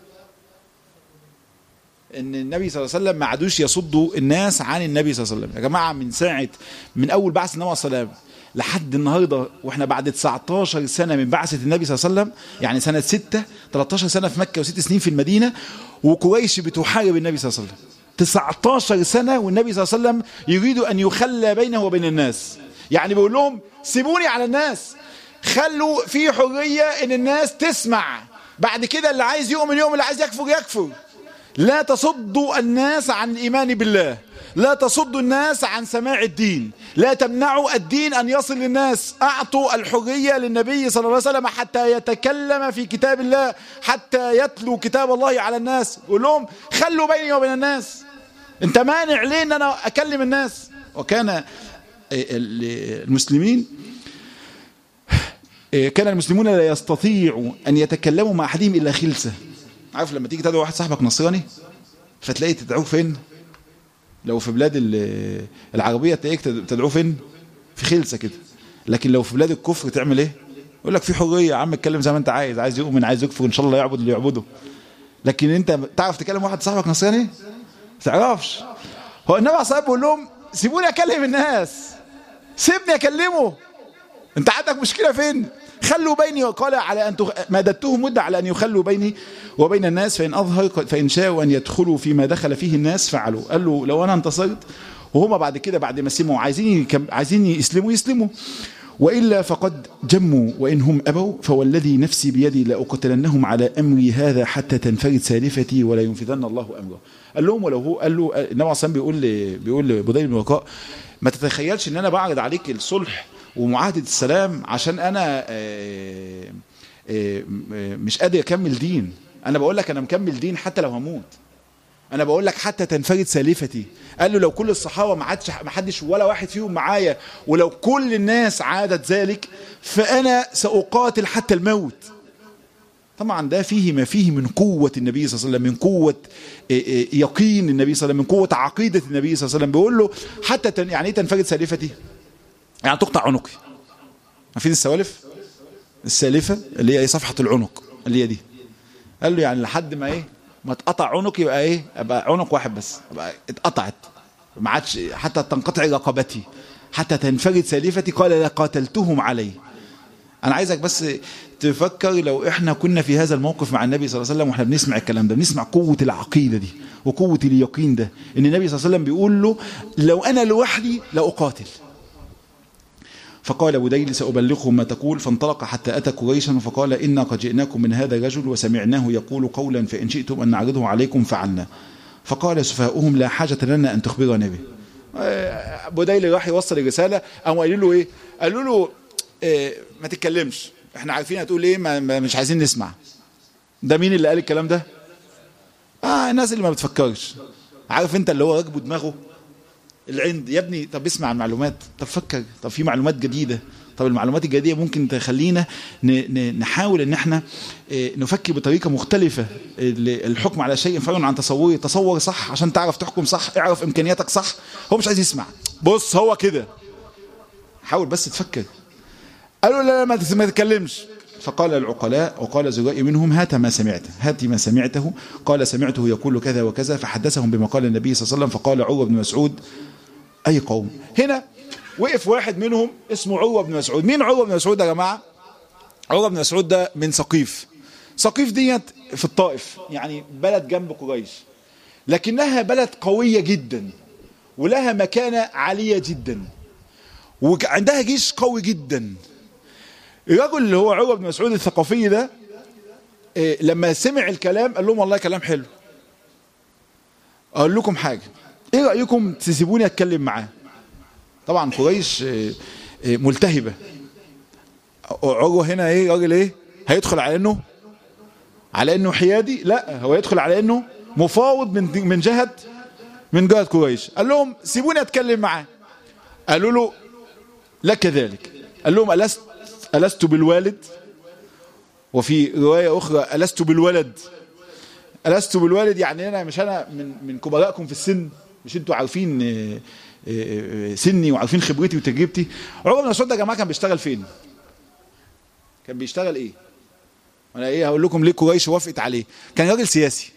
Speaker 1: ان النبي صلى الله عليه وسلم ما عادوش يصدوا الناس عن النبي صلى الله عليه وسلم يا جماعه من ساعه من اول بعث النبي صلى الله عليه وسلم لحد النهارده واحنا بعد 19 سنه من بعثه النبي صلى الله عليه وسلم يعني سنه 6 13 سنه في مكه وست سنين في المدينه وقريش بتحارب النبي صلى الله عليه وسلم 19 سنه والنبي صلى الله عليه وسلم يريد ان يخلى بينه وبين الناس يعني بيقول لهم سيبوني على الناس خلوا في حريه ان الناس تسمع بعد كده اللي عايز يؤمن يؤمن اللي عايز يكفر يكفر لا تصدوا الناس عن الإيمان بالله لا تصدوا الناس عن سماع الدين لا تمنعوا الدين أن يصل للناس أعطوا الحرية للنبي صلى الله عليه وسلم حتى يتكلم في كتاب الله حتى يتلو كتاب الله على الناس يقول لهم خلوا بيني وبين الناس انت مانع ليه ان انا اكلم الناس وكان المسلمين كان المسلمون لا يستطيعوا ان يتكلموا مع احدهم الا خلسه عارف لما تيجي تدعو واحد صاحبك نصراني فتلاقي تدعوه فين لو في بلاد العربية تلاقيك تدعوه فين في خلسة كده لكن لو في بلاد الكفر تعمل ايه يقول لك في حرية يا عم اتكلم زي ما انت عايز عايز يؤمن عايز يكفر ان شاء الله يعبد اللي يعبده لكن انت تعرف تكلم واحد صاحبك نصراني ما تعرفش هو النبي عليه الصلاه بيقول لهم سيبوني اكلم الناس سيبني اكلمه انت عندك مشكله فين خلوا بيني وقال على أن تخ... مددته مدة على أن يخلوا بيني وبين الناس فإن أظهر فإن شاءوا أن يدخلوا فيما دخل فيه الناس فعلوا قال له لو أنا انتصرت وهما بعد كده بعد ما سمعوا عايزين يكم... عايزين يسلموا يسلموا وإلا فقد جموا وإن هم أبوا فوالذي نفسي بيدي لأقتلنهم على أمري هذا حتى تنفرد سالفتي ولا ينفذن الله أمره قال لهم ولو هو قال له النبي عليه الصلاة بيقول بيقول لبضيل بن وقاء ما تتخيلش ان انا بعرض عليك الصلح ومعاهدة السلام عشان انا آآ آآ مش قادر اكمل دين انا بقول لك انا مكمل دين حتى لو هموت انا بقول لك حتى تنفرد سالفتي قال له لو كل الصحابه ما عادش ما حدش ولا واحد فيهم معايا ولو كل الناس عادت ذلك فانا ساقاتل حتى الموت طبعا ده فيه ما فيه من قوة النبي صلى الله عليه وسلم من قوة يقين النبي صلى الله عليه وسلم من قوة عقيدة النبي صلى الله عليه وسلم بيقول له حتى تن يعني ايه تنفرد سالفتي يعني تقطع عنقي عارفين السوالف السالفة اللي هي صفحة العنق اللي هي دي قال له يعني لحد ما ايه ما اتقطع عنق يبقى ايه ابقى عنق واحد بس ابقى اتقطعت ما عادش حتى تنقطع رقبتي حتى تنفرد سالفتي قال لقاتلتهم عليه انا عايزك بس تفكر لو احنا كنا في هذا الموقف مع النبي صلى الله عليه وسلم واحنا بنسمع الكلام ده بنسمع قوة العقيدة دي وقوة اليقين ده ان النبي صلى الله عليه وسلم بيقول له لو انا لوحدي لأقاتل فقال بديل سأبلغهم ما تقول فانطلق حتى أتى قريشا فقال إنا قد جئناكم من هذا الرجل وسمعناه يقول قولا فإن شئتم أن نعرضه عليكم فعلنا فقال سفهاؤهم لا حاجة لنا أن تخبرنا به بديل راح يوصل الرساله قاموا قالوا له ايه قالوا له إيه ما تتكلمش احنا عارفين هتقول ايه ما ما مش عايزين نسمع ده مين اللي قال الكلام ده اه الناس اللي ما بتفكرش عارف انت اللي هو راكبه دماغه العند يا ابني طب اسمع المعلومات طب فكر طب في معلومات جديده طب المعلومات الجديده ممكن تخلينا نحاول ان احنا نفكر بطريقه مختلفه الحكم على شيء فرع عن تصوري تصور صح عشان تعرف تحكم صح اعرف امكانياتك صح هو مش عايز يسمع بص هو كده حاول بس تفكر قالوا لا لا ما تتكلمش فقال العقلاء وقال زراء منهم هات ما سمعت هات ما سمعته قال سمعته يقول كذا وكذا فحدثهم بما قال النبي صلى الله عليه وسلم فقال عروة بن مسعود أي قوم هنا وقف واحد منهم اسمه عروة بن مسعود مين عروة بن مسعود يا جماعة عروة بن مسعود ده من سقيف سقيف ديت في الطائف يعني بلد جنب قريش لكنها بلد قوية جدا ولها مكانة عالية جدا وعندها جيش قوي جدا الرجل اللي هو عروة بن مسعود الثقافي ده إيه لما سمع الكلام قال لهم والله كلام حلو اقول لكم حاجة ايه رأيكم تسيبوني اتكلم معاه طبعا قريش إيه إيه ملتهبة عروة هنا ايه راجل ايه هيدخل على انه على انه حيادي لا هو يدخل على انه مفاوض من من جهة من جهة قريش قال لهم سيبوني اتكلم معاه قالوا له لا كذلك قال لهم ألست ألست بالوالد وفي رواية أخرى ألست بالولد ألست بالوالد يعني أنا مش أنا من من كبرائكم في السن مش أنتوا عارفين سني وعارفين خبرتي وتجربتي عمر بن مسعود ده يا جماعة كان بيشتغل فين؟ كان بيشتغل إيه؟ أنا إيه هقول لكم ليه قريش وافقت عليه كان راجل سياسي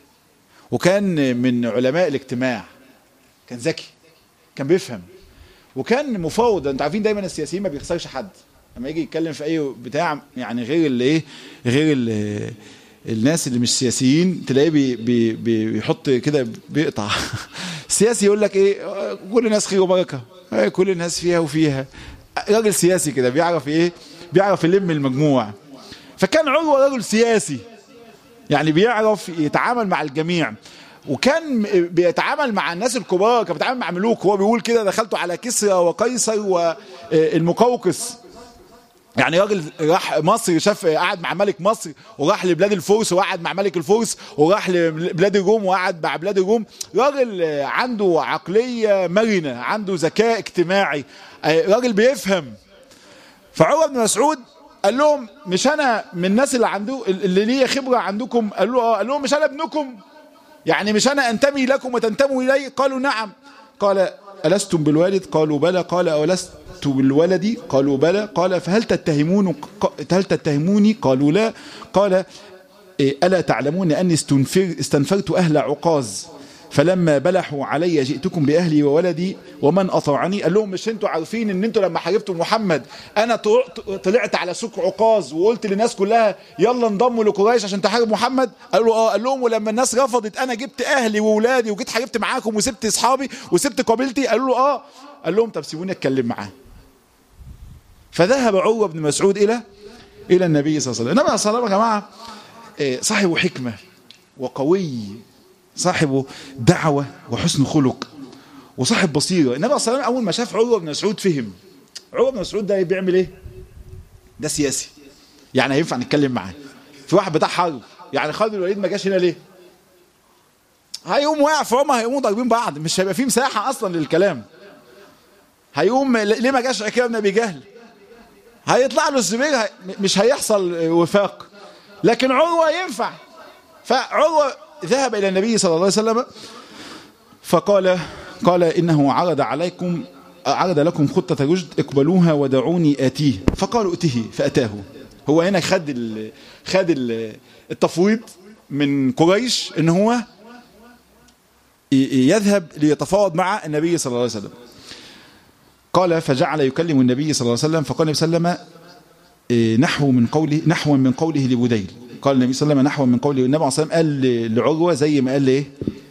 Speaker 1: وكان من علماء الاجتماع كان ذكي كان بيفهم وكان مفاوض انتوا عارفين دايما السياسيين ما بيخسرش حد لما يجي يتكلم في اي بتاع يعني غير اللي ايه غير اللي الناس اللي مش سياسيين تلاقيه بي بي بيحط كده بيقطع السياسي يقول لك ايه كل الناس خير وبركه كل الناس فيها وفيها راجل سياسي كده بيعرف ايه بيعرف يلم المجموع فكان عروه رجل سياسي يعني بيعرف يتعامل مع الجميع وكان بيتعامل مع الناس الكبار كان بيتعامل مع ملوك هو بيقول كده دخلت على كسرى وقيصر والمقوقس يعني راجل راح مصر شاف قعد مع ملك مصر وراح لبلاد الفرس وقعد مع ملك الفرس وراح لبلاد الروم وقعد مع بلاد الروم راجل عنده عقلية مرنة عنده ذكاء اجتماعي راجل بيفهم فعروة بن مسعود قال لهم مش انا من الناس اللي عنده اللي ليه خبرة عندكم قال له اه قال لهم مش انا ابنكم يعني مش أنا أنتمي لكم وتنتموا إلي قالوا نعم قال ألستم بالوالد قالوا بلى قال ألست بالولد قالوا بلى قال فهل تتهمون هل تتهموني قالوا لا قال ألا تعلمون أني استنفر استنفرت أهل عقاز فلما بلحوا علي جئتكم بأهلي وولدي ومن أطاعني قال لهم مش انتوا عارفين ان انتوا لما حاربتوا محمد انا طلعت على سوق عقاز وقلت للناس كلها يلا انضموا لقريش عشان تحارب محمد قالوا اه قال لهم ولما الناس رفضت انا جبت اهلي وولادي وجيت حاربت معاكم وسبت اصحابي وسبت قبيلتي قالوا له اه قال لهم طب سيبوني اتكلم معاه فذهب عروه بن مسعود الى الى النبي صلى الله عليه وسلم النبي صلى الله عليه وسلم يا جماعه صاحب حكمه وقوي صاحبه دعوة وحسن خلق وصاحب بصيرة النبي صلى الله عليه وسلم أول ما شاف عروة بن مسعود فهم عروة بن مسعود ده بيعمل إيه؟ ده سياسي يعني هينفع نتكلم معاه في واحد بتاع حرب يعني خالد الوليد ما جاش هنا ليه؟ هيقوم واقع فهم هيقوموا ضاربين بعض مش هيبقى في مساحة أصلا للكلام هيقوم ليه ما جاش عكرمة بن أبي جهل؟ هيطلع له الزبير هي... مش هيحصل وفاق لكن عروة ينفع فعروة ذهب إلى النبي صلى الله عليه وسلم فقال قال إنه عرض عليكم عرض لكم خطة رشد اقبلوها ودعوني آتيه فقالوا ائته فأتاه هو هنا خد ال خد ال التفويض من قريش ان هو يذهب ليتفاوض مع النبي صلى الله عليه وسلم قال فجعل يكلم النبي صلى الله عليه وسلم فقال النبي صلى الله عليه وسلم نحو من قوله نحوا من قوله لبديل قال النبي صلى الله عليه وسلم نحو من قوله النبي صلى الله عليه وسلم قال لعروة زي ما قال لايه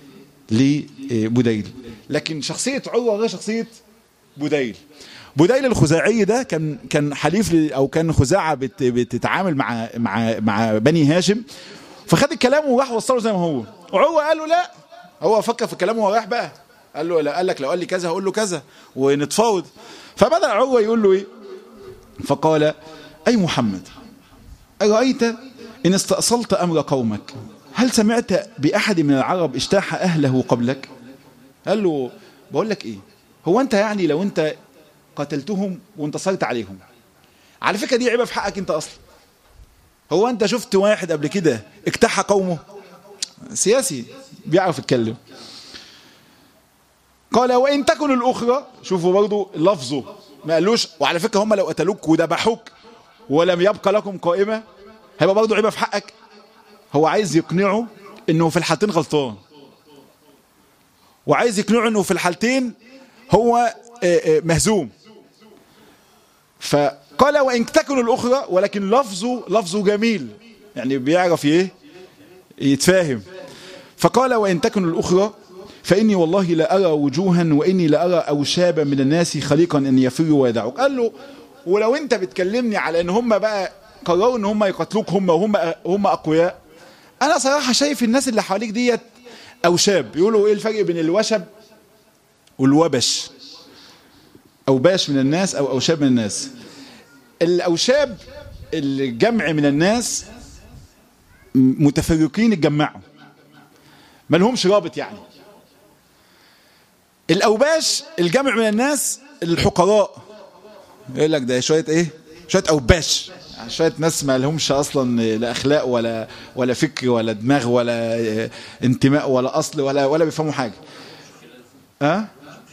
Speaker 1: لبديل لكن شخصية عروة غير شخصية بديل بديل الخزاعي ده كان كان حليف او كان خزاعة بت بتتعامل مع مع مع بني هاشم فخد الكلام وراح وصله زي ما هو وعروة قال له لا هو فكر في كلامه وهو رايح بقى قال له قال لك لو قال لي كذا هقول له كذا ونتفاوض فبدأ عروة يقول له ايه فقال اي محمد أرأيت إن استأصلت أمر قومك هل سمعت بأحد من العرب اجتاح أهله قبلك قال له بقول لك إيه هو أنت يعني لو أنت قتلتهم وانتصرت عليهم على فكرة دي عيبة في حقك أنت أصلا هو أنت شفت واحد قبل كده اجتاح قومه سياسي بيعرف يتكلم قال وإن تكن الأخرى شوفوا برضو لفظه ما قالوش وعلى فكرة هم لو قتلوك وذبحوك ولم يبقى لكم قائمة هيبقى برضه عيبة في حقك هو عايز يقنعه انه في الحالتين غلطان وعايز يقنعه انه في الحالتين هو مهزوم فقال وان تكن الاخرى ولكن لفظه لفظه جميل يعني بيعرف ايه يتفاهم فقال وان تكن الاخرى فاني والله لا ارى وجوها واني لا ارى اوشابا من الناس خليقا ان يفروا ويدعوك قال له ولو انت بتكلمني على ان هم بقى قرروا ان هم يقتلوك هم وهم هم اقوياء انا صراحه شايف الناس اللي حواليك ديت اوشاب بيقولوا ايه الفرق بين الوشب والوبش اوباش من الناس او اوشاب من الناس الاوشاب الجمع من الناس متفرقين اتجمعوا ما لهمش رابط يعني الاوباش الجمع من الناس الحقراء يقول لك ده شويه ايه شويه اوباش يعني شويه ناس ما لهمش اصلا لا اخلاق ولا ولا فكر ولا دماغ ولا انتماء ولا اصل ولا ولا بيفهموا حاجه ها أه؟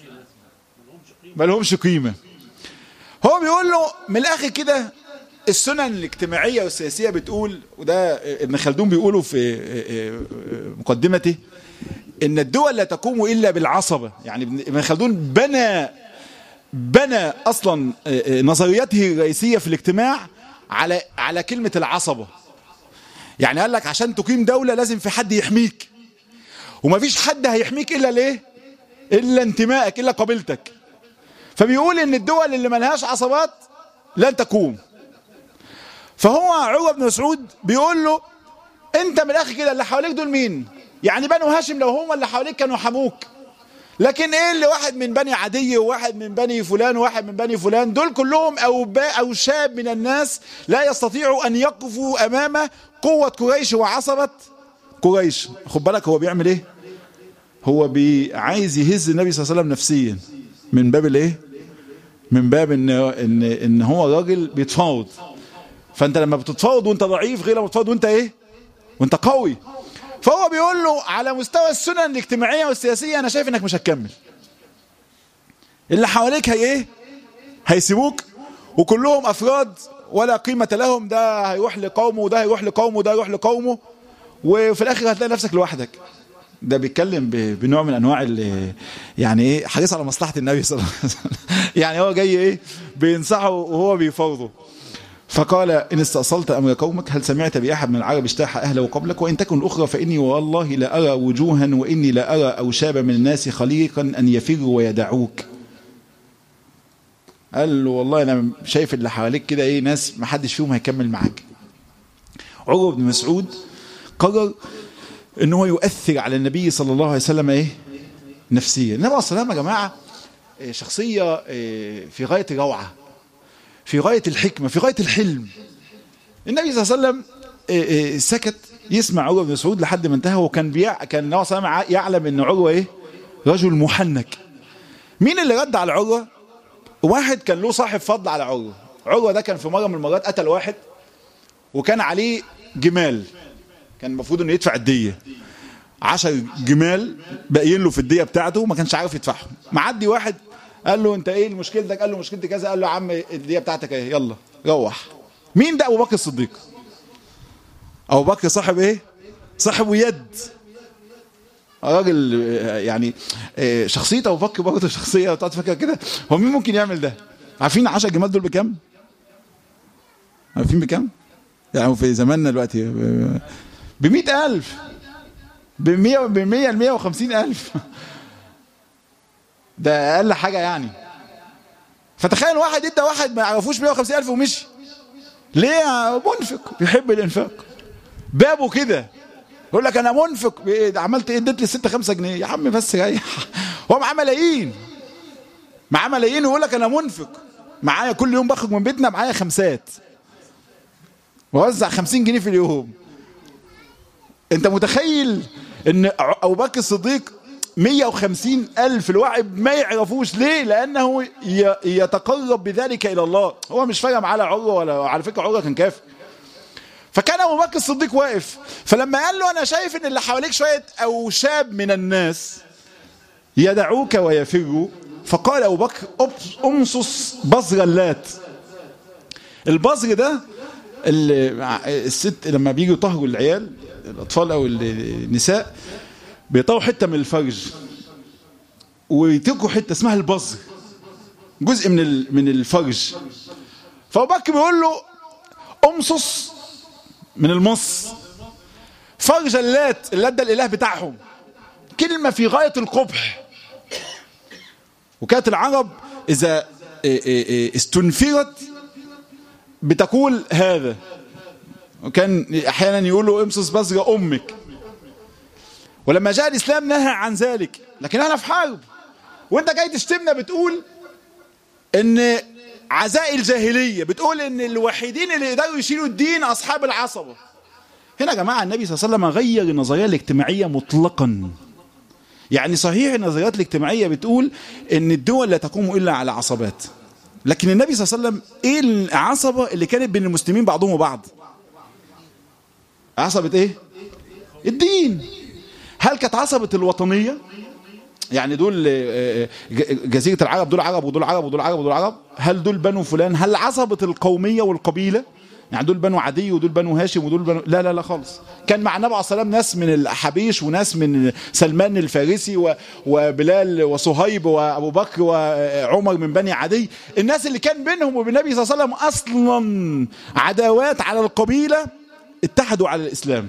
Speaker 1: ما لهمش قيمه هو بيقول له من الاخر كده السنن الاجتماعيه والسياسيه بتقول وده ابن خلدون بيقوله في مقدمته ان الدول لا تقوم الا بالعصبه يعني ابن خلدون بنى بنى اصلا نظريته الرئيسيه في الاجتماع على على كلمه العصبه يعني قال لك عشان تقيم دوله لازم في حد يحميك ومفيش حد هيحميك الا ليه الا انتمائك الا قبيلتك فبيقول ان الدول اللي ملهاش عصبات لن تقوم فهو عروه بن مسعود بيقول له انت من الاخر كده اللي حواليك دول مين يعني بنو هاشم لو هم اللي حواليك كانوا حموك لكن ايه اللي واحد من بني عدي وواحد من بني فلان وواحد من بني فلان دول كلهم اوباء او شاب من الناس لا يستطيعوا ان يقفوا امام قوة قريش وعصبة قريش خد بالك هو بيعمل ايه هو بي عايز يهز النبي صلى الله عليه وسلم نفسيا من باب الايه من باب ان ان ان هو راجل بيتفاوض فانت لما بتتفاوض وانت ضعيف غير لما بتتفاوض وانت ايه وانت قوي فهو بيقول له على مستوى السنن الاجتماعية والسياسية أنا شايف إنك مش هتكمل اللي حواليك هي إيه هيسيبوك وكلهم أفراد ولا قيمة لهم ده هيروح لقومه وده هيروح لقومه وده هيروح لقومه وفي الآخر هتلاقي نفسك لوحدك ده بيتكلم بنوع من انواع اللي يعني ايه حريص على مصلحه النبي صلى الله عليه وسلم يعني هو جاي ايه بينصحه وهو بيفاوضه فقال إن استأصلت أمر قومك هل سمعت بأحد من العرب اجتاح أهله قبلك وإن تكن الأخرى فإني والله لا أرى وجوها وإني لا أرى أوشاب من الناس خليقا أن يفروا ويدعوك قال له والله أنا شايف اللي حواليك كده إيه ناس ما حدش فيهم هيكمل معاك عروة بن مسعود قرر ان هو يؤثر على النبي صلى الله عليه وسلم ايه نفسيا النبي صلى الله عليه وسلم يا جماعه شخصيه في غايه الروعه في غاية الحكمة في غاية الحلم النبي صلى الله عليه وسلم سكت يسمع عروة بن مسعود لحد ما انتهى وكان بيع كان النبي صلى الله عليه وسلم يعلم ان عروة ايه رجل محنك مين اللي رد على عروة واحد كان له صاحب فضل على عروة عروة ده كان في مرة من المرات قتل واحد وكان عليه جمال كان المفروض انه يدفع الدية عشر جمال باقيين له في الدية بتاعته ما كانش عارف يدفعهم معدي واحد قال له انت ايه مشكلتك قال له مشكلتي كذا قال له يا عم الديه بتاعتك ايه يلا روح مين ده ابو بكر الصديق ابو بكر صاحب ايه صاحب يد راجل يعني شخصيه ابو بكر برضه شخصيه بتقعد فاكر كده هو مين ممكن يعمل ده عارفين 10 جمال دول بكام عارفين بكام يعني في زماننا دلوقتي ب 100000 ب 100 ب 100 ل 150000 ده اقل حاجه يعني فتخيل واحد ادى واحد ما يعرفوش 150 الف ومشي ليه منفق بيحب الانفاق بابه كده يقول لك انا منفق عملت ايه اديت لي 6 5 جنيه يا عم بس ريح هو معاه ملايين معاه ملايين ويقول لك انا منفق معايا كل يوم بخرج من بيتنا معايا خمسات ووزع خمسين جنيه في اليوم انت متخيل ان ابو بكر الصديق 150 ألف الواحد ما يعرفوش ليه لأنه يتقرب بذلك إلى الله هو مش فاهم على عروة ولا على فكرة عروة كان كافر فكان أبو بكر الصديق واقف فلما قال له أنا شايف إن اللي حواليك شوية أو شاب من الناس يدعوك ويفروا فقال أبو بكر أمصص بزر اللات البزر ده الست لما بيجوا يطهروا العيال الأطفال أو النساء بيطلعوا حتة من الفرج ويتركوا حتة اسمها البزر جزء من من الفرج فأبو بكر بيقول له أمصص من المص فرج اللات اللات ده الإله بتاعهم كلمة في غاية القبح وكانت العرب إذا استنفرت بتقول هذا وكان أحيانا يقولوا امصص بزر أمك ولما جاء الإسلام نهى عن ذلك لكن احنا في حرب وانت جاي تشتمنا بتقول ان عزاء الجاهلية بتقول ان الوحيدين اللي يقدروا يشيلوا الدين أصحاب العصبة هنا يا جماعة النبي صلى الله عليه وسلم غير النظرية الاجتماعية مطلقا يعني صحيح النظريات الاجتماعية بتقول ان الدول لا تقوم إلا على عصبات لكن النبي صلى الله عليه وسلم ايه العصبة اللي كانت بين المسلمين بعضهم وبعض عصبة ايه الدين هل كانت عصبة الوطنية يعني دول جزيرة العرب دول عرب ودول عرب ودول عرب ودول عرب هل دول بنو فلان هل عصبة القومية والقبيلة يعني دول بنو عدي ودول بنو هاشم ودول بنو لا لا لا خالص كان مع النبي عليه الصلاه والسلام ناس من الاحابيش وناس من سلمان الفارسي و... وبلال وصهيب وابو بكر وعمر من بني عدي الناس اللي كان بينهم وبين النبي صلى الله عليه وسلم اصلا عداوات على القبيله اتحدوا على الاسلام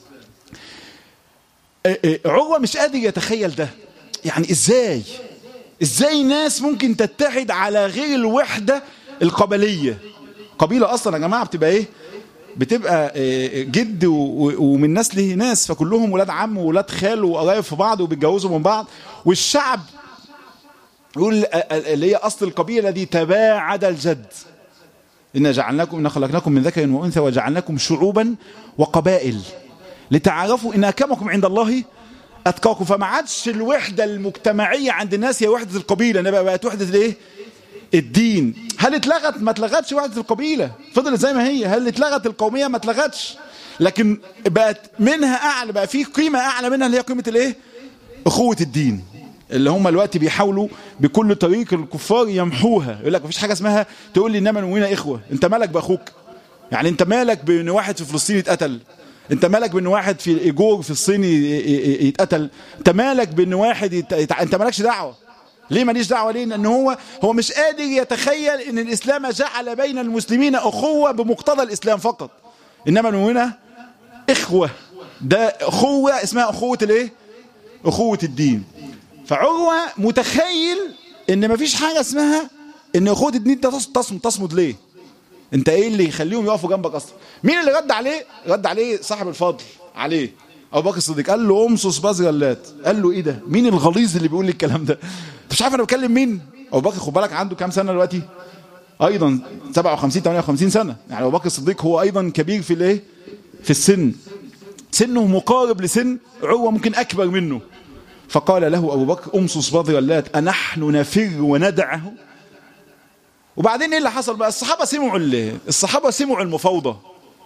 Speaker 1: عروة مش قادر يتخيل ده يعني ازاي ازاي ناس ممكن تتحد على غير الوحدة القبلية قبيلة اصلا يا جماعة بتبقى ايه بتبقى جد ومن نسله ناس فكلهم ولاد عم وولاد خال وقرايب في بعض وبيتجوزوا من بعض والشعب يقول اللي هي اصل القبيلة دي تباعد الجد إن جعلناكم إن خلقناكم من ذكر وأنثى وجعلناكم شعوبا وقبائل لتعرفوا إن أكرمكم عند الله أتقاكم فما عادش الوحدة المجتمعية عند الناس هي وحدة القبيلة إنما بقت وحدة الإيه؟ الدين هل اتلغت ما اتلغتش وحدة القبيلة فضلت زي ما هي هل اتلغت القومية ما اتلغتش لكن بقت منها أعلى بقى في قيمة أعلى منها اللي هي قيمة الإيه أخوة الدين اللي هم الوقت بيحاولوا بكل طريق الكفار يمحوها يقول لك مفيش حاجة اسمها تقول لي إنما نوينا إخوة أنت مالك بأخوك يعني أنت مالك بأن واحد في فلسطين يتقتل انت مالك بان واحد في ايجور في الصين يتقتل انت مالك بان واحد يت... انت مالكش دعوه ليه ماليش دعوه ليه لان هو هو مش قادر يتخيل ان الاسلام جعل بين المسلمين اخوه بمقتضى الاسلام فقط انما نونا اخوه ده اخوه اسمها اخوه الايه اخوه الدين فعروه متخيل ان مفيش حاجه اسمها ان اخوه الدين ده تصمد تصمد ليه انت ايه اللي يخليهم يقفوا جنبك اصلا مين اللي رد عليه رد عليه صاحب الفضل عليه ابو بكر الصديق قال له امصص بزر اللات قال له ايه ده مين الغليظ اللي بيقول لي الكلام ده انت مش عارف انا بكلم مين ابو بكر خد بالك عنده كام سنه دلوقتي ايضا 57 58 سنه يعني ابو بكر الصديق هو ايضا كبير في الايه في السن سنه مقارب لسن عروه ممكن اكبر منه فقال له ابو بكر امصص بزر اللات انحن نفر وندعه وبعدين ايه اللي حصل بقى الصحابة سمعوا الصحابة سمعوا المفاوضة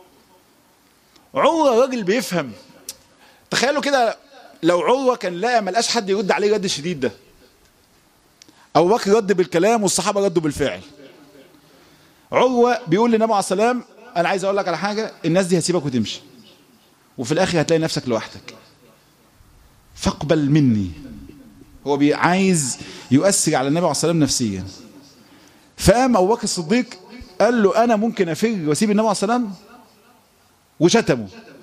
Speaker 1: عروة راجل بيفهم تخيلوا كده لو عروة كان لقى ما لقاش حد يرد عليه رد الشديد ده أبو بكر رد بالكلام والصحابة ردوا بالفعل عروة بيقول للنبي عليه السلام أنا عايز أقول لك على حاجة الناس دي هتسيبك وتمشي وفي الآخر هتلاقي نفسك لوحدك فاقبل مني هو عايز يؤثر على النبي عليه السلام نفسيا فقام ابو بكر الصديق قال له انا ممكن افر واسيب النبي عليه السلام وشتمه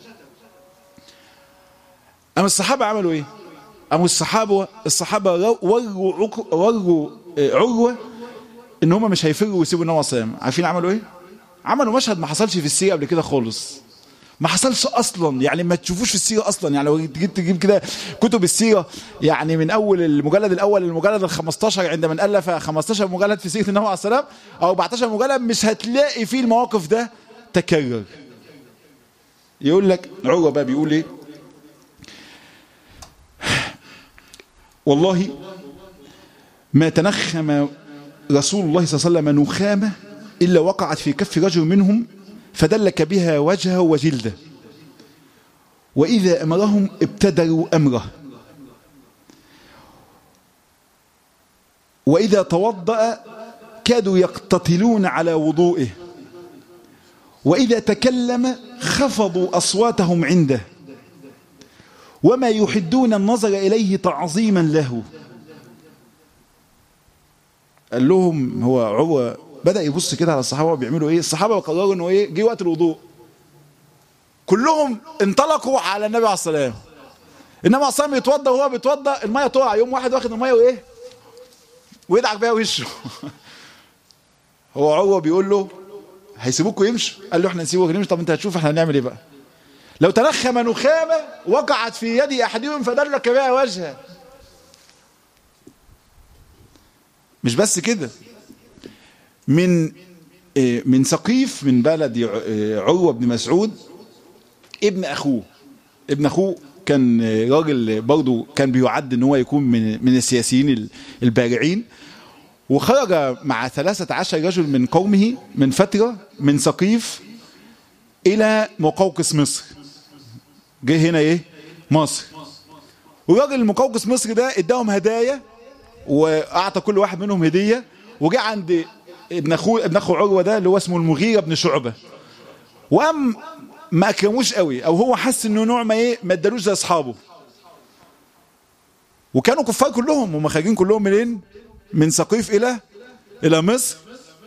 Speaker 1: قام الصحابه عملوا ايه قاموا الصحابه الصحابه وروا وروا عروه ان هم مش هيفروا ويسيبوا النبي عليه السلام عارفين عملوا ايه عملوا مشهد ما حصلش في السيره قبل كده خالص ما حصلش اصلا يعني ما تشوفوش في السيره اصلا يعني لو جيت تجيب كده كتب السيره يعني من اول المجلد الاول للمجلد ال 15 عندما الف 15 مجلد في سيره النبي عليه السلام او 14 مجلد مش هتلاقي فيه المواقف ده تكرر يقول لك عروه بقى بيقول ايه والله ما تنخم رسول الله صلى الله عليه وسلم نخامه الا وقعت في كف رجل منهم فدلك بها وجهه وجلده وإذا أمرهم ابتدروا أمره وإذا توضأ كادوا يقتتلون على وضوئه وإذا تكلم خفضوا أصواتهم عنده وما يحدون النظر إليه تعظيما له قال لهم هو عروة بدأ يبص كده على الصحابة بيعملوا ايه الصحابة قرروا انه ايه جه وقت الوضوء كلهم انطلقوا على النبي عليه السلام النبي عليه السلام يتوضى وهو بيتوضى الميه تقع يوم واحد واخد الميه وايه ويدعك بيها وشه هو عروه بيقول له هيسيبوكوا يمشوا قال له احنا نسيبوك نمشي طب انت هتشوف احنا هنعمل ايه بقى لو تنخم نخامه وقعت في يد احدهم فدلك بها وجهه مش بس كده من من سقيف من بلد عروه بن مسعود ابن اخوه ابن اخوه كان راجل برضه كان بيعد ان هو يكون من من السياسيين البارعين وخرج مع ثلاثة عشر رجل من قومه من فترة من سقيف إلى مقوقس مصر جه هنا إيه مصر والراجل المقوقس مصر ده اداهم هدايا وأعطى كل واحد منهم هدية وجه عند ابن اخوه ابن اخو عروه ده اللي هو اسمه المغيره بن شعبه وقام ما اكرموش قوي او هو حس انه نوع ما ايه ما ادالوش زي اصحابه وكانوا كفار كلهم هم خارجين كلهم منين من سقيف الى الى مصر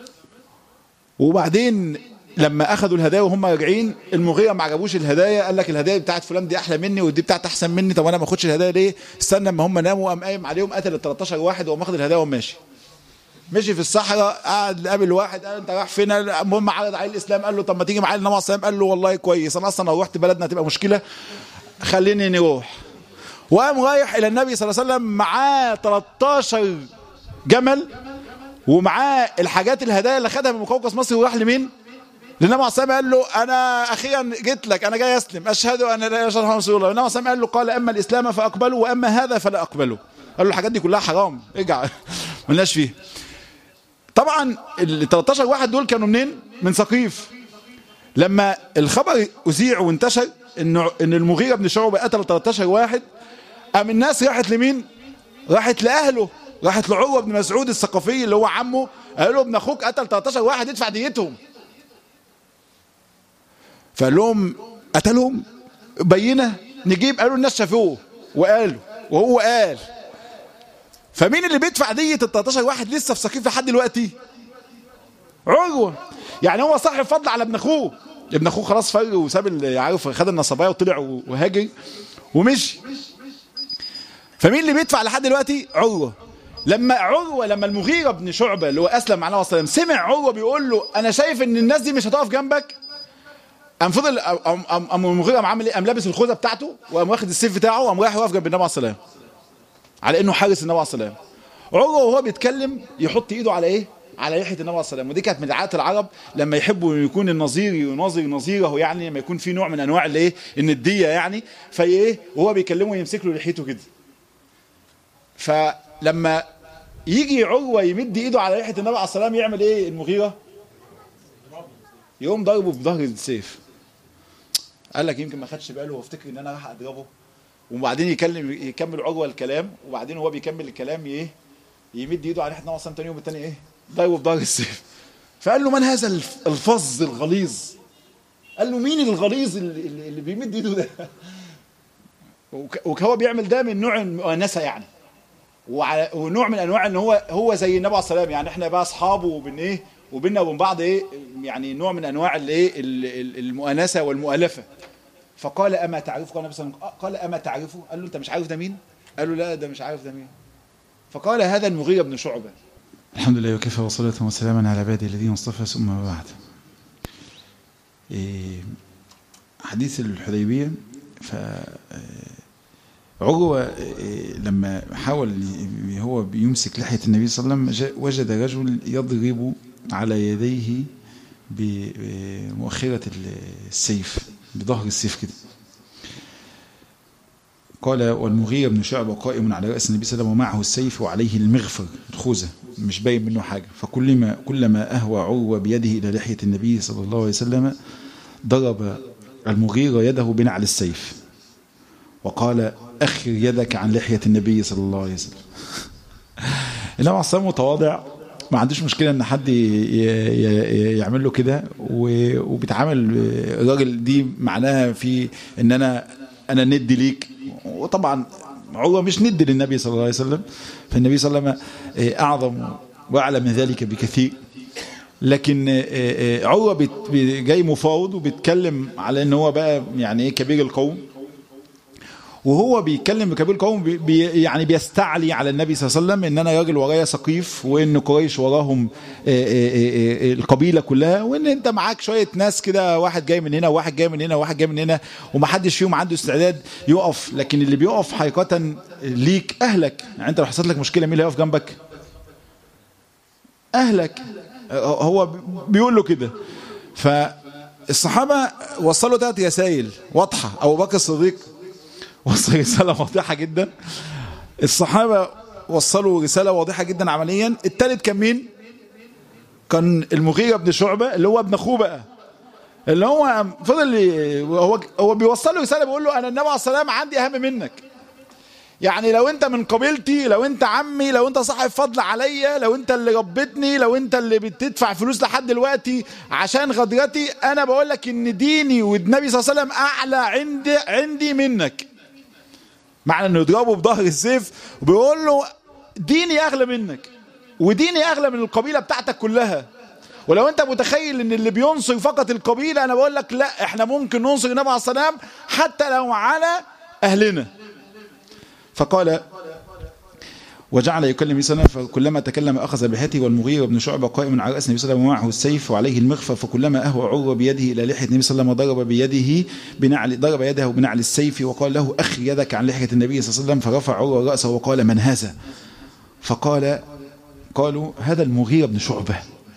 Speaker 1: وبعدين لما اخذوا الهدايا وهم راجعين المغيره ما عجبوش الهدايا قال لك الهدايا بتاعت فلان دي احلى مني ودي بتاعت احسن مني طب انا ما اخدش الهدايا ليه استنى اما هم ناموا قام قايم عليهم قتل ال 13 واحد وقام واخد الهدايا وماشي مشي في الصحراء قعد قابل واحد قال انت رايح فين المهم عرض عليه الاسلام قال له طب ما تيجي معايا النبي عليه السلام قال له والله كويس انا اصلا لو رحت بلدنا هتبقى مشكله خليني نروح وقام رايح الى النبي صلى الله عليه وسلم معاه 13 جمل ومعاه الحاجات الهدايا اللي خدها من مقوقس مصر وراح لمين؟ للنبي عليه السلام قال له انا اخيرا جيت لك انا جاي اسلم اشهد ان لا اله الا الله رسول الله النبي عليه السلام قال له قال اما الاسلام فاقبله واما هذا فلا اقبله قال له الحاجات دي كلها حرام ارجع ملناش فيها طبعا ال 13 واحد دول كانوا منين؟ من سقيف لما الخبر اذيع وانتشر انه ان المغيره بن شعبه قتل 13 واحد قام الناس راحت لمين؟ راحت لاهله راحت لعروه بن مسعود الثقفي اللي هو عمه قال له ابن اخوك قتل 13 واحد ادفع ديتهم فقال لهم قتلهم بينه نجيب قالوا الناس شافوه وقالوا وهو قال فمين اللي بيدفع دية ال 13 واحد لسه في سقيف لحد دلوقتي؟ عروة يعني هو صاحب فضل على ابن اخوه ابن اخوه خلاص فر وساب عارف خد النصبايه وطلع وهاجر ومشي فمين اللي بيدفع لحد دلوقتي؟ عروة لما عروة لما المغيرة بن شعبة اللي هو أسلم مع النبي صلى الله عليه وسلم سمع عروة بيقول له أنا شايف إن الناس دي مش هتقف جنبك قام فضل قام قام المغيرة قام عامل إيه؟ قام لابس الخوذة بتاعته وقام واخد السيف بتاعه وقام رايح واقف جنب النبي عليه السلام على إنه حارس النبي عليه السلام عروة وهو بيتكلم يحط إيده على إيه؟ على لحية النبي عليه السلام ودي كانت من عادات العرب لما يحبوا يكون النظير يناظر نظيره يعني لما يكون في نوع من أنواع الإيه؟ الندية يعني فإيه وهو بيكلمه يمسك له لحيته كده فلما يجي عروة يمد ايده على ريحة النبي عليه السلام يعمل ايه المغيرة يقوم ضربه في ظهر السيف قال لك يمكن ما خدش باله وافتكر ان انا راح اضربه وبعدين يكلم يكمل عروة الكلام وبعدين هو بيكمل الكلام ايه يمد ايده على ريحة النبي عليه السلام تاني يوم التاني ايه ضربه في ظهر السيف فقال له من هذا الفظ الغليظ قال له مين الغليظ اللي, اللي بيمد ايده ده وهو بيعمل ده من نوع المؤانسة يعني وعلى ونوع من انواع ان هو هو زي النبي عليه السلام يعني احنا بقى اصحابه وبين ايه وبيننا وبين بعض ايه يعني نوع من انواع الايه المؤانسه والمؤالفه فقال اما تعرفه قال النبي صلى الله عليه وسلم قال اما تعرفه قال له انت مش عارف ده مين قال له لا ده مش عارف ده مين فقال هذا المغيرة بن شعبة
Speaker 2: الحمد لله وكفى وصلاة وسلاما على عباده الذين اصطفى ثم بعد إيه
Speaker 1: حديث الحديبية ف عروة لما حاول هو بيمسك لحية النبي صلى الله عليه وسلم وجد رجل يضرب على يديه بمؤخرة السيف بظهر السيف كده قال والمغيرة بن شعبة قائم على رأس النبي صلى الله عليه وسلم ومعه السيف وعليه المغفر الخوذة مش باين منه حاجة فكلما كلما أهوى عروة بيده إلى لحية النبي صلى الله عليه وسلم ضرب المغيرة يده بنعل السيف وقال أخر يدك عن لحية النبي صلى الله عليه وسلم النبي عليه الصلاة متواضع ما عندوش مشكلة ان حد يعمل له كده وبيتعامل الراجل دي معناها في ان انا انا ند ليك وطبعا هو مش ند للنبي صلى الله عليه وسلم فالنبي صلى الله عليه وسلم اعظم واعلى من ذلك بكثير لكن عروه جاي مفاوض وبيتكلم على ان هو بقى يعني ايه كبير القوم وهو بيتكلم بكبير القوم بي يعني بيستعلي على النبي صلى الله عليه وسلم ان انا راجل ورايا سقيف وان قريش وراهم القبيله كلها وان انت معاك شويه ناس كده واحد جاي من هنا وواحد جاي من هنا وواحد جاي من هنا ومحدش فيهم عنده استعداد يقف لكن اللي بيقف حقيقه ليك اهلك يعني انت لو حصلت لك مشكله مين اللي هيقف جنبك؟ اهلك هو بيقول له كده فالصحابه وصلوا ثلاث رسائل واضحه ابو بكر الصديق وصل رسالة واضحة جدا الصحابة وصلوا رسالة واضحة جدا عمليا الثالث كان مين كان المغيرة بن شعبة اللي هو ابن اخوه بقى اللي هو فضل هو هو بيوصل له رسالة بيقول له انا النبي عليه الصلاة والسلام عندي اهم منك يعني لو انت من قبيلتي لو انت عمي لو انت صاحب فضل عليا لو انت اللي ربتني لو انت اللي بتدفع فلوس لحد دلوقتي عشان غدرتي انا بقول لك ان ديني والنبي صلى الله عليه وسلم اعلى عندي عندي منك معنى انه يضربه بظهر السيف وبيقول له ديني اغلى منك وديني اغلى من القبيله بتاعتك كلها ولو انت متخيل ان اللي بينصر فقط القبيله انا بقول لك لا احنا ممكن ننصر النبي عليه الصلاه والسلام حتى لو على اهلنا فقال وجعل يكلم النبي صلى الله عليه وسلم فكلما تكلم اخذ بحيته والمغيره بن شعبه قائم على راس النبي صلى الله عليه وسلم ومعه السيف وعليه المغفر فكلما اهوى عروه بيده الى لحيه النبي صلى الله عليه وسلم ضرب بيده بنعل ضرب يده بنعل السيف وقال له اخ يدك عن لحيه النبي صلى الله عليه وسلم فرفع عروه راسه وقال من هذا؟ فقال قالوا هذا المغيره بن شعبه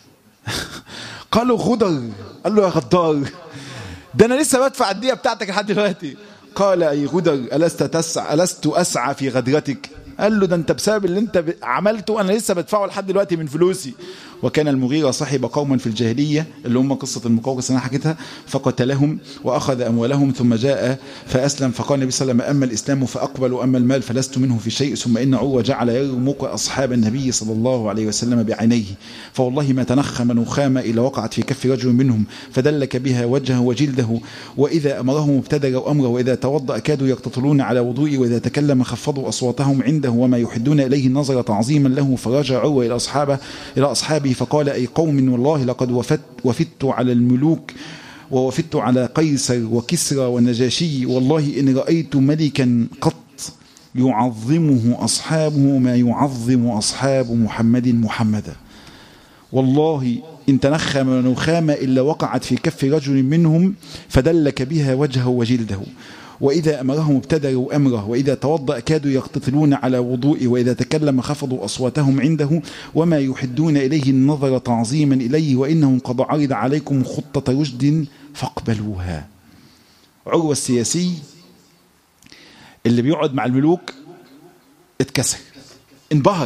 Speaker 1: قالوا غدر قال له يا غدار ده انا لسه بدفع الديه بتاعتك لحد دلوقتي قال اي غدر الست تسعى الست اسعى في غدرتك قال له ده انت بسبب اللي انت عملته انا لسه بدفعه لحد دلوقتي من فلوسي وكان المغيرة صاحب قوما في الجاهلية اللي هم قصة المقوقس انا حكيتها فقتلهم واخذ اموالهم ثم جاء فاسلم فقال النبي صلى الله عليه وسلم اما الاسلام فاقبل واما المال فلست منه في شيء ثم ان عروه جعل يرمق اصحاب النبي صلى الله عليه وسلم بعينيه فوالله ما تنخم نخامه الا وقعت في كف رجل منهم فدلك بها وجهه وجلده واذا امرهم ابتدروا امره واذا توضا كادوا يقتتلون على وضوئه واذا تكلم خفضوا اصواتهم عنده وما يحدون اليه النظر تعظيما له فرجع عروه الى اصحابه الى اصحابه فقال أي قوم والله لقد وفت وفدت على الملوك ووفدت على قيصر وكسرى والنجاشي والله إن رأيت ملكا قط يعظمه أصحابه ما يعظم أصحاب محمد محمدا والله إن تنخم نخام إلا وقعت في كف رجل منهم فدلك بها وجهه وجلده وإذا أمرهم ابتدروا أمره وإذا توضأ كادوا يقتتلون على وضوء وإذا تكلم خفضوا أصواتهم عنده وما يحدون إليه النظر تعظيما إليه وإنهم قد عرض عليكم خطة رشد فاقبلوها عروة السياسي اللي بيقعد مع الملوك اتكسر انبهر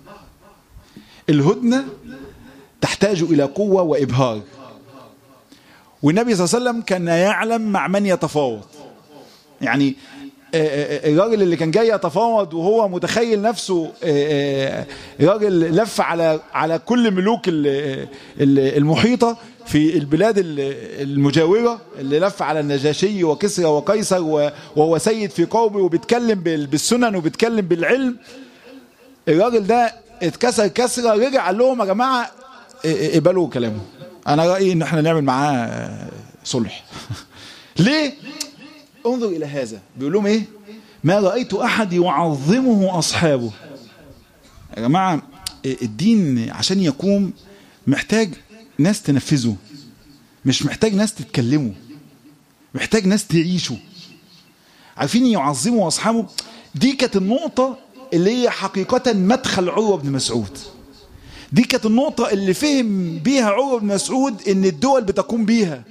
Speaker 1: الهدنة تحتاج إلى قوة وإبهار والنبي صلى الله عليه وسلم كان يعلم مع من يتفاوض يعني الراجل اللي كان جاي يتفاوض وهو متخيل نفسه راجل لف على على كل ملوك المحيطه في البلاد المجاوره اللي لف على النجاشي وكسرى وقيصر وهو سيد في قومه وبيتكلم بالسنن وبيتكلم بالعلم الراجل ده اتكسر كسره رجع قال لهم يا جماعه اقبلوا كلامه انا رايي ان احنا نعمل معاه صلح ليه انظر إلى هذا بيقول لهم إيه ما رأيت أحد يعظمه أصحابه يا جماعة الدين عشان يقوم محتاج ناس تنفذه مش محتاج ناس تتكلمه محتاج ناس تعيشه عارفين يعظموا اصحابه دي كانت النقطة اللي هي حقيقة مدخل عروة بن مسعود دي كانت النقطة اللي فهم بيها عروة بن مسعود ان الدول بتقوم بيها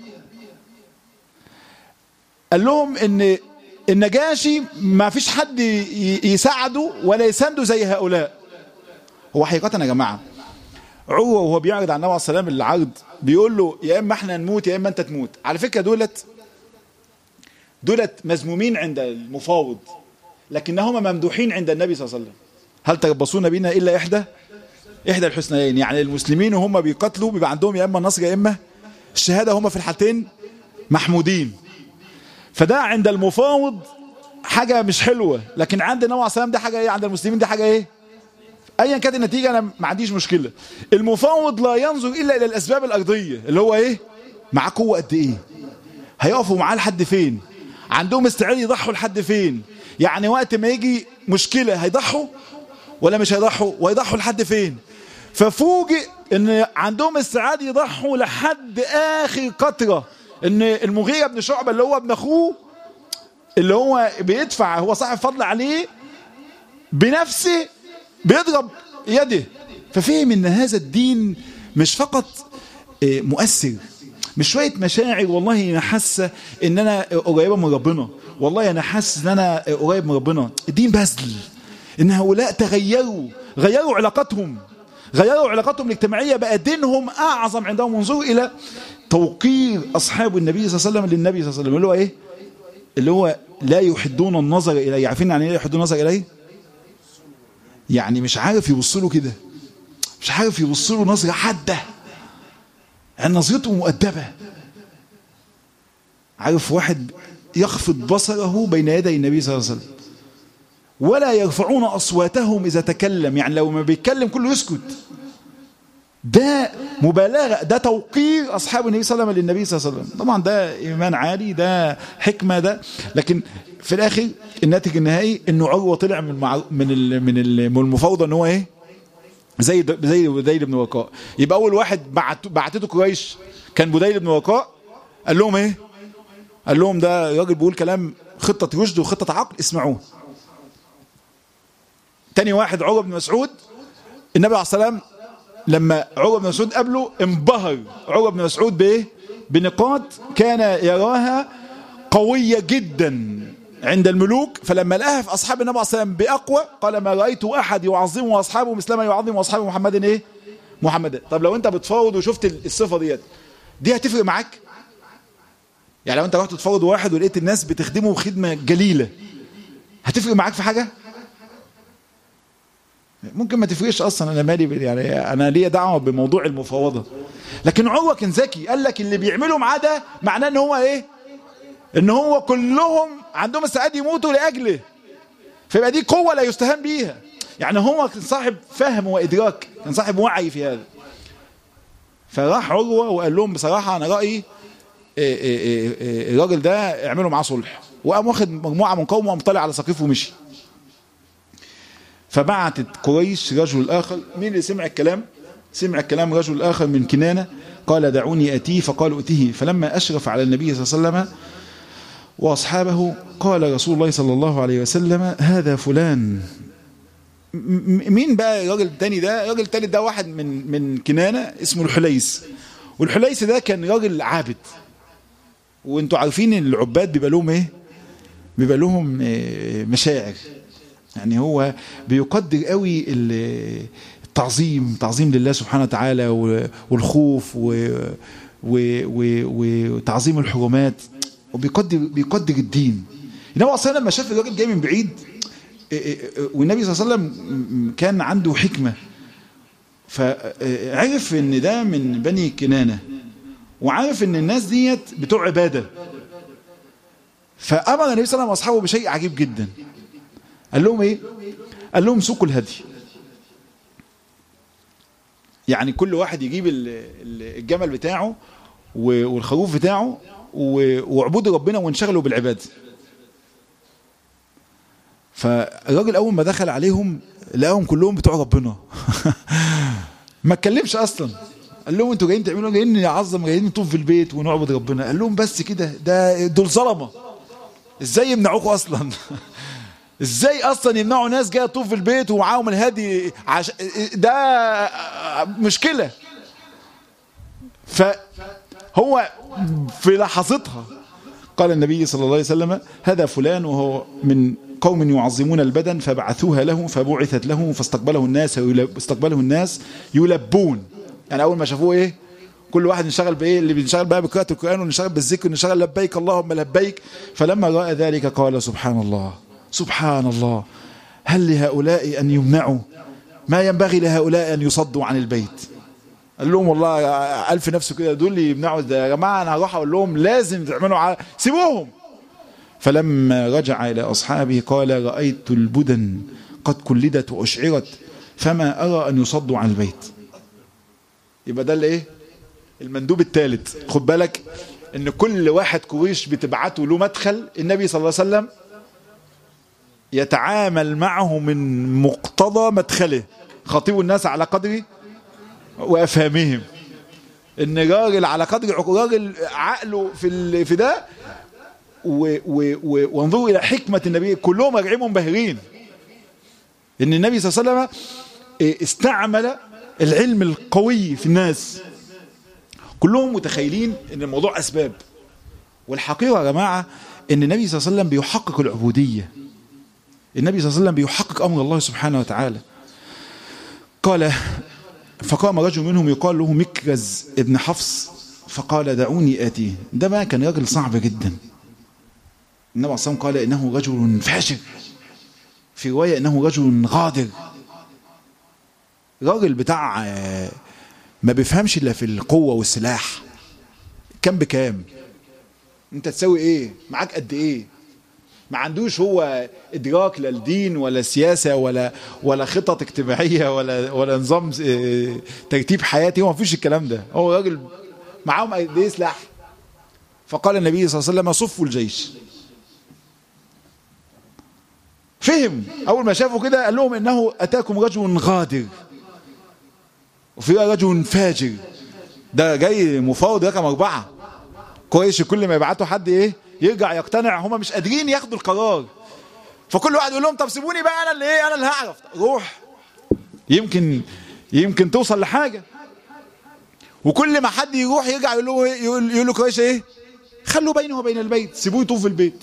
Speaker 1: قال لهم ان النجاشي ما فيش حد يساعده ولا يسانده زي هؤلاء هو حقيقة يا جماعة عروة وهو بيعرض على النبي عليه السلام العرض بيقول له يا اما احنا نموت يا اما انت تموت على فكرة دولت دولت مذمومين عند المفاوض لكنهم ممدوحين عند النبي صلى الله عليه وسلم هل تربصون بنا الا احدى احدى الحسنيين يعني المسلمين وهم بيقاتلوا بيبقى عندهم يا اما النصر يا اما الشهاده هم في الحالتين محمودين فده عند المفاوض حاجه مش حلوه لكن عند النبي عليه السلام ده حاجه ايه عند المسلمين دي حاجه ايه ايا كانت النتيجه انا ما عنديش مشكله المفاوض لا ينظر الا الى الاسباب الارضيه اللي هو ايه معاه قوه قد ايه هيقفوا معاه لحد فين عندهم استعداد يضحوا لحد فين يعني وقت ما يجي مشكله هيضحوا ولا مش هيضحوا ويضحوا لحد فين ففوجئ ان عندهم استعداد يضحوا لحد اخر قطره ان المغيره بن شعبه اللي هو ابن اخوه اللي هو بيدفع هو صاحب فضل عليه بنفسه بيضرب يده ففهم ان هذا الدين مش فقط مؤثر مش شويه مشاعر والله انا حاسه ان انا قريبه من ربنا والله انا حاسس ان انا قريب من ربنا الدين بذل ان هؤلاء تغيروا غيروا علاقاتهم غيروا علاقاتهم الاجتماعيه بقى دينهم اعظم عندهم انظروا الى توقير اصحاب النبي صلى الله عليه وسلم للنبي صلى الله عليه وسلم اللي هو ايه اللي هو لا يحدون النظر اليه عارفين يعني ايه يحدون النظر اليه يعني مش عارف يبص له كده مش عارف يبص له نظره حاده يعني نظرته مؤدبه عارف واحد يخفض بصره بين يدي النبي صلى الله عليه وسلم ولا يرفعون أصواتهم إذا تكلم يعني لو ما بيتكلم كله يسكت ده مبالغة ده توقير أصحاب النبي صلى الله عليه وسلم للنبي صلى الله عليه وسلم طبعا ده إيمان عالي ده حكمة ده لكن في الآخر الناتج النهائي إنه عروة طلع من المع... من ال... من ال... من المفاوضة إن هو إيه زي زي بديل بن وقاء يبقى أول واحد بعت... بعتته قريش كان بديل بن وقاء قال لهم إيه قال لهم ده راجل بيقول كلام خطة رشد وخطة عقل اسمعوه تاني واحد عروة بن مسعود النبي عليه الصلاة والسلام لما عروة بن مسعود قابله انبهر عروة بن مسعود بايه بنقاط كان يراها قوية جدا عند الملوك فلما لقاها في أصحاب النبي عليه الصلاة والسلام بأقوى قال ما رأيت أحد يعظم أصحابه مثل ما يعظم أصحاب محمد إيه محمد طب لو أنت بتفاوض وشفت الصفة ديت دي هتفرق معاك يعني لو أنت رحت تفاوض واحد ولقيت الناس بتخدمه خدمة جليلة هتفرق معاك في حاجة ممكن ما تفرقش اصلا انا مالي يعني انا ليا دعوه بموضوع المفاوضه لكن عروه كان ذكي قال لك اللي بيعملوا معاه ده معناه ان هو ايه ان هو كلهم عندهم استعداد يموتوا لاجله فيبقى دي قوه لا يستهان بيها يعني هو كان صاحب فهم وادراك كان صاحب وعي في هذا فراح عروه وقال لهم بصراحه انا رايي إيه إيه إيه الراجل ده اعملوا معاه صلح وقام واخد مجموعه من قومه وقام طالع على سقيف ومشي فبعتت قريش رجل آخر مين اللي سمع الكلام سمع الكلام رجل آخر من كنانة قال دعوني أتيه فقالوا أتيه فلما أشرف على النبي صلى الله عليه وسلم وأصحابه قال رسول الله صلى الله عليه وسلم هذا فلان مين بقى الراجل التاني ده الراجل التاني ده واحد من من كنانة اسمه الحليس والحليس ده كان راجل عابد وانتوا عارفين العباد بيبقى لهم ايه بيبقى لهم مشاعر يعني هو بيقدر قوي التعظيم تعظيم لله سبحانه وتعالى والخوف وتعظيم الحرمات وبيقدر بيقدر الدين النبي اصلا لما شاف الراجل جاي من بعيد والنبي صلى الله عليه وسلم كان عنده حكمه فعرف ان ده من بني كنانه وعارف ان الناس ديت بتوع عباده فامر النبي صلى الله عليه وسلم واصحابه بشيء عجيب جدا قال لهم ايه قال لهم سوقوا الهدي يعني كل واحد يجيب الجمل بتاعه والخروف بتاعه واعبدوا ربنا وانشغلوا بالعباده فالراجل اول ما دخل عليهم لقاهم كلهم بتوع ربنا ما اتكلمش اصلا قال لهم انتوا جايين تعملوا جايين نعظم جايين نطوف في البيت ونعبد ربنا قال لهم بس كده ده دول ظلمه ازاي يمنعوكوا اصلا ازاي اصلا يمنعوا ناس جايه تطوف في البيت ومعاهم الهادي عش... ده مشكله فهو في لحظتها قال النبي صلى الله عليه وسلم هذا فلان وهو من قوم يعظمون البدن فبعثوها له فبعثت له فاستقبله الناس استقبله الناس يلبون يعني اول ما شافوه ايه كل واحد انشغل بايه اللي بينشغل بقى بقراءه القران واللي انشغل بالذكر واللي انشغل لبيك اللهم لبيك فلما راى ذلك قال سبحان الله سبحان الله هل لهؤلاء ان يمنعوا ما ينبغي لهؤلاء ان يصدوا عن البيت قال لهم والله الف نفسه كده دول اللي يمنعوا ده يا جماعه انا هروح اقول لهم لازم تعملوا ع... سيبوهم فلما رجع الى اصحابه قال رايت البدن قد كلدت واشعرت فما ارى ان يصدوا عن البيت يبقى ده الايه المندوب الثالث خد بالك ان كل واحد قريش بتبعته له مدخل النبي صلى الله عليه وسلم يتعامل معه من مقتضى مدخله خطيب الناس على قدر وافهامهم ان راجل على قدر راجل عقله في في ده وانظروا الى حكمه النبي كلهم راجعين منبهرين ان النبي صلى الله عليه وسلم استعمل العلم القوي في الناس كلهم متخيلين ان الموضوع اسباب والحقيقه يا جماعه ان النبي صلى الله عليه وسلم بيحقق العبوديه النبي صلى الله عليه وسلم بيحقق امر الله سبحانه وتعالى قال فقام رجل منهم يقال له مكرز ابن حفص فقال دعوني اتيه ده بقى كان راجل صعب جدا النبي صلى الله عليه وسلم قال انه رجل فاشر في روايه انه رجل غادر راجل بتاع ما بيفهمش الا في القوه والسلاح كم بكام انت تسوي ايه معاك قد ايه ما عندوش هو ادراك لا الدين ولا سياسه ولا ولا خطط اجتماعيه ولا ولا نظام ترتيب حياتي هو ما فيش الكلام ده هو راجل معاهم قد ايه سلاح فقال النبي صلى الله عليه وسلم صفوا الجيش فهم اول ما شافوا كده قال لهم انه اتاكم رجل غادر وفي رجل فاجر ده جاي مفاوض رقم أربعة كويس كل ما يبعتوا حد إيه يرجع يقتنع هم مش قادرين ياخدوا القرار فكل واحد يقول لهم طب سيبوني بقى أنا اللي إيه أنا اللي هعرف روح يمكن يمكن توصل لحاجة وكل ما حد يروح يرجع يقول له يقول, يقول له كويس إيه خلوا بينه وبين البيت سيبوه يطوف في البيت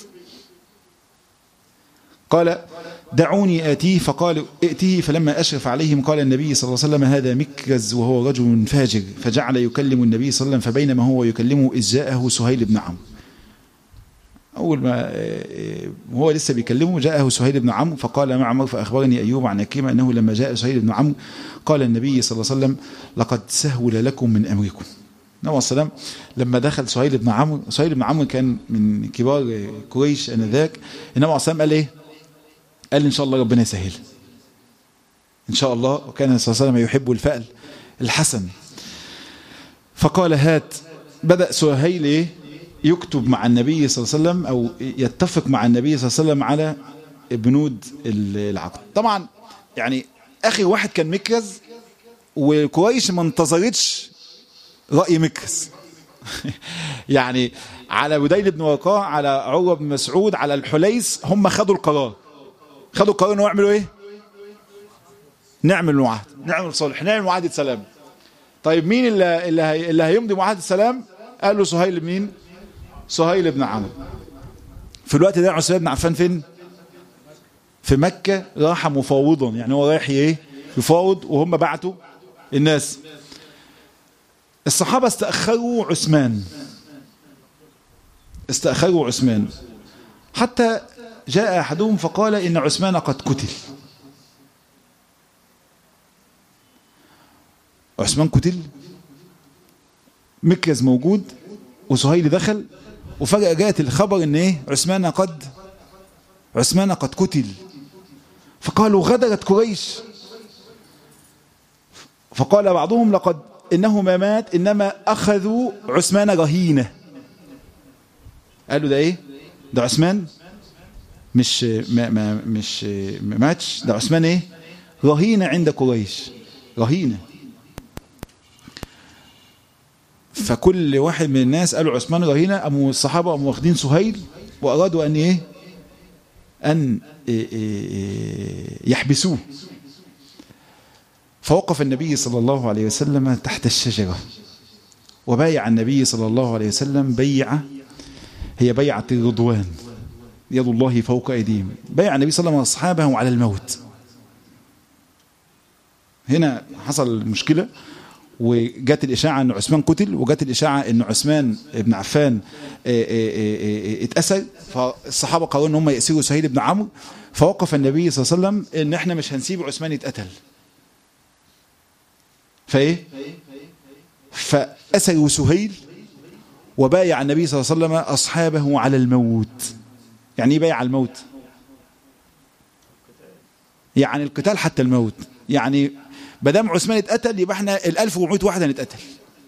Speaker 1: قال دعوني آتيه فقال ائته فلما أشرف عليهم قال النبي صلى الله عليه وسلم هذا مكرز وهو رجل فاجر فجعل يكلم النبي صلى الله عليه وسلم فبينما هو يكلمه إذ جاءه سهيل بن عمرو أول ما هو لسه بيكلمه جاءه سهيل بن عمرو فقال معمر فأخبرني أيوب عن أكيمة أنه لما جاء سهيل بن عمرو قال النبي صلى الله عليه وسلم لقد سهل لكم من أمركم النبي صلى الله عليه وسلم لما دخل سهيل بن عمرو سهيل بن عمرو كان من كبار قريش انذاك النبي صلى الله عليه وسلم قال ايه قال إن شاء الله ربنا يسهل إن شاء الله وكان صلى الله عليه وسلم يحب الفأل الحسن فقال هات بدأ سهيل إيه يكتب مع النبي صلى الله عليه وسلم أو يتفق مع النبي صلى الله عليه وسلم على بنود العقد طبعا يعني آخر واحد كان مكرز وقريش ما انتظرتش رأي مكرز يعني على بديل بن ورقاء على عروة بن مسعود على الحليس هم خدوا القرار خدوا القرار انه يعملوا ايه نعمل معاهده نعمل صلح نعمل معاهده سلام طيب مين اللي اللي, هي اللي هيمضي معاهده سلام قال له سهيل مين سهيل بن عمرو في الوقت ده عثمان بن عفان فين في مكة راح مفاوضا يعني هو رايح ايه يفاوض وهم بعتوا الناس الصحابة استأخروا عثمان استأخروا عثمان حتى جاء أحدهم فقال إن عثمان قد قتل عثمان قتل مكرز موجود وسهيل دخل وفجأة جاءت الخبر ان ايه عثمان قد عثمان قد قتل فقالوا غدرت قريش فقال بعضهم لقد انه ما مات انما اخذوا عثمان رهينه قالوا ده ايه ده عثمان مش ما ما مش ما ماتش ده عثمان ايه رهينه عند قريش رهينه فكل واحد من الناس قالوا عثمان رهينة قاموا الصحابة قاموا واخدين سهيل وأرادوا أن إيه أن إيه إيه يحبسوه فوقف النبي صلى الله عليه وسلم تحت الشجرة وبايع النبي صلى الله عليه وسلم بيعة هي بيعة الرضوان يد الله فوق أيديهم بيع النبي صلى الله عليه وسلم أصحابه على الموت هنا حصل مشكلة وجات الإشاعة أن عثمان قتل وجات الإشاعة أن عثمان بن عفان اتأسر فالصحابة قالوا أن هم يأسروا سهيل بن عمرو فوقف النبي صلى الله عليه وسلم أن احنا مش هنسيب عثمان يتقتل فإيه فأسروا سهيل وبايع النبي صلى الله عليه وسلم أصحابه على الموت يعني ايه بايع الموت يعني القتال حتى الموت يعني بدام عثمان اتقتل يبقى احنا ال 1400 واحد هنتقتل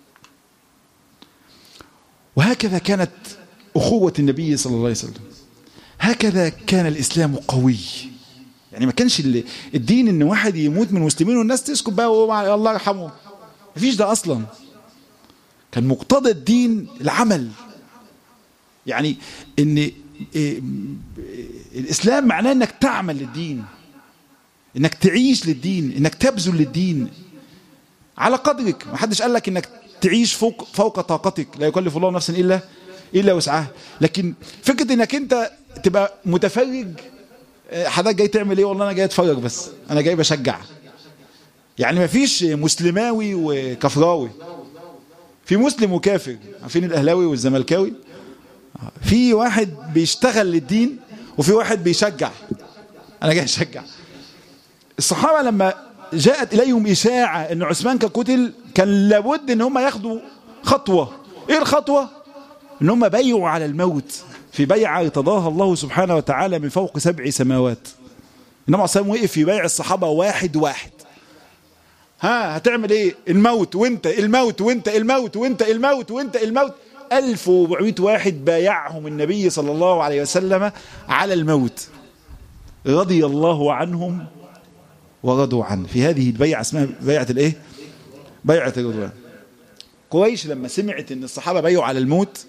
Speaker 1: وهكذا كانت أخوة النبي صلى الله عليه وسلم هكذا كان الإسلام قوي يعني ما كانش الدين ان واحد يموت من المسلمين والناس تسكت بقى وهو الله يرحمه مفيش ده اصلا كان مقتضى الدين العمل يعني ان الاسلام معناه انك تعمل للدين انك تعيش للدين انك تبذل للدين على قدرك ما حدش قال لك انك تعيش فوق فوق طاقتك لا يكلف الله نفسا الا الا وسعها لكن فكره انك انت تبقى متفرج حضرتك جاي تعمل ايه والله انا جاي اتفرج بس انا جاي بشجع يعني ما فيش مسلماوي وكفراوي في مسلم وكافر عارفين الاهلاوي والزملكاوي في واحد بيشتغل للدين وفي واحد بيشجع انا جاي اشجع الصحابه لما جاءت اليهم اشاعه ان عثمان كان قتل كان لابد ان هم ياخدوا خطوه ايه الخطوه ان هم بيعوا على الموت في بيعة ارتضاها الله سبحانه وتعالى من فوق سبع سماوات إنما عصام وقف في بيع الصحابة واحد واحد ها هتعمل ايه الموت وانت الموت وانت الموت وانت الموت وانت الموت 1400 واحد بايعهم النبي صلى الله عليه وسلم على الموت رضي الله عنهم ورضوا عنه في هذه البيعة اسمها بيعة الايه بيعة الرضوان قريش لما سمعت ان الصحابة بيعوا على الموت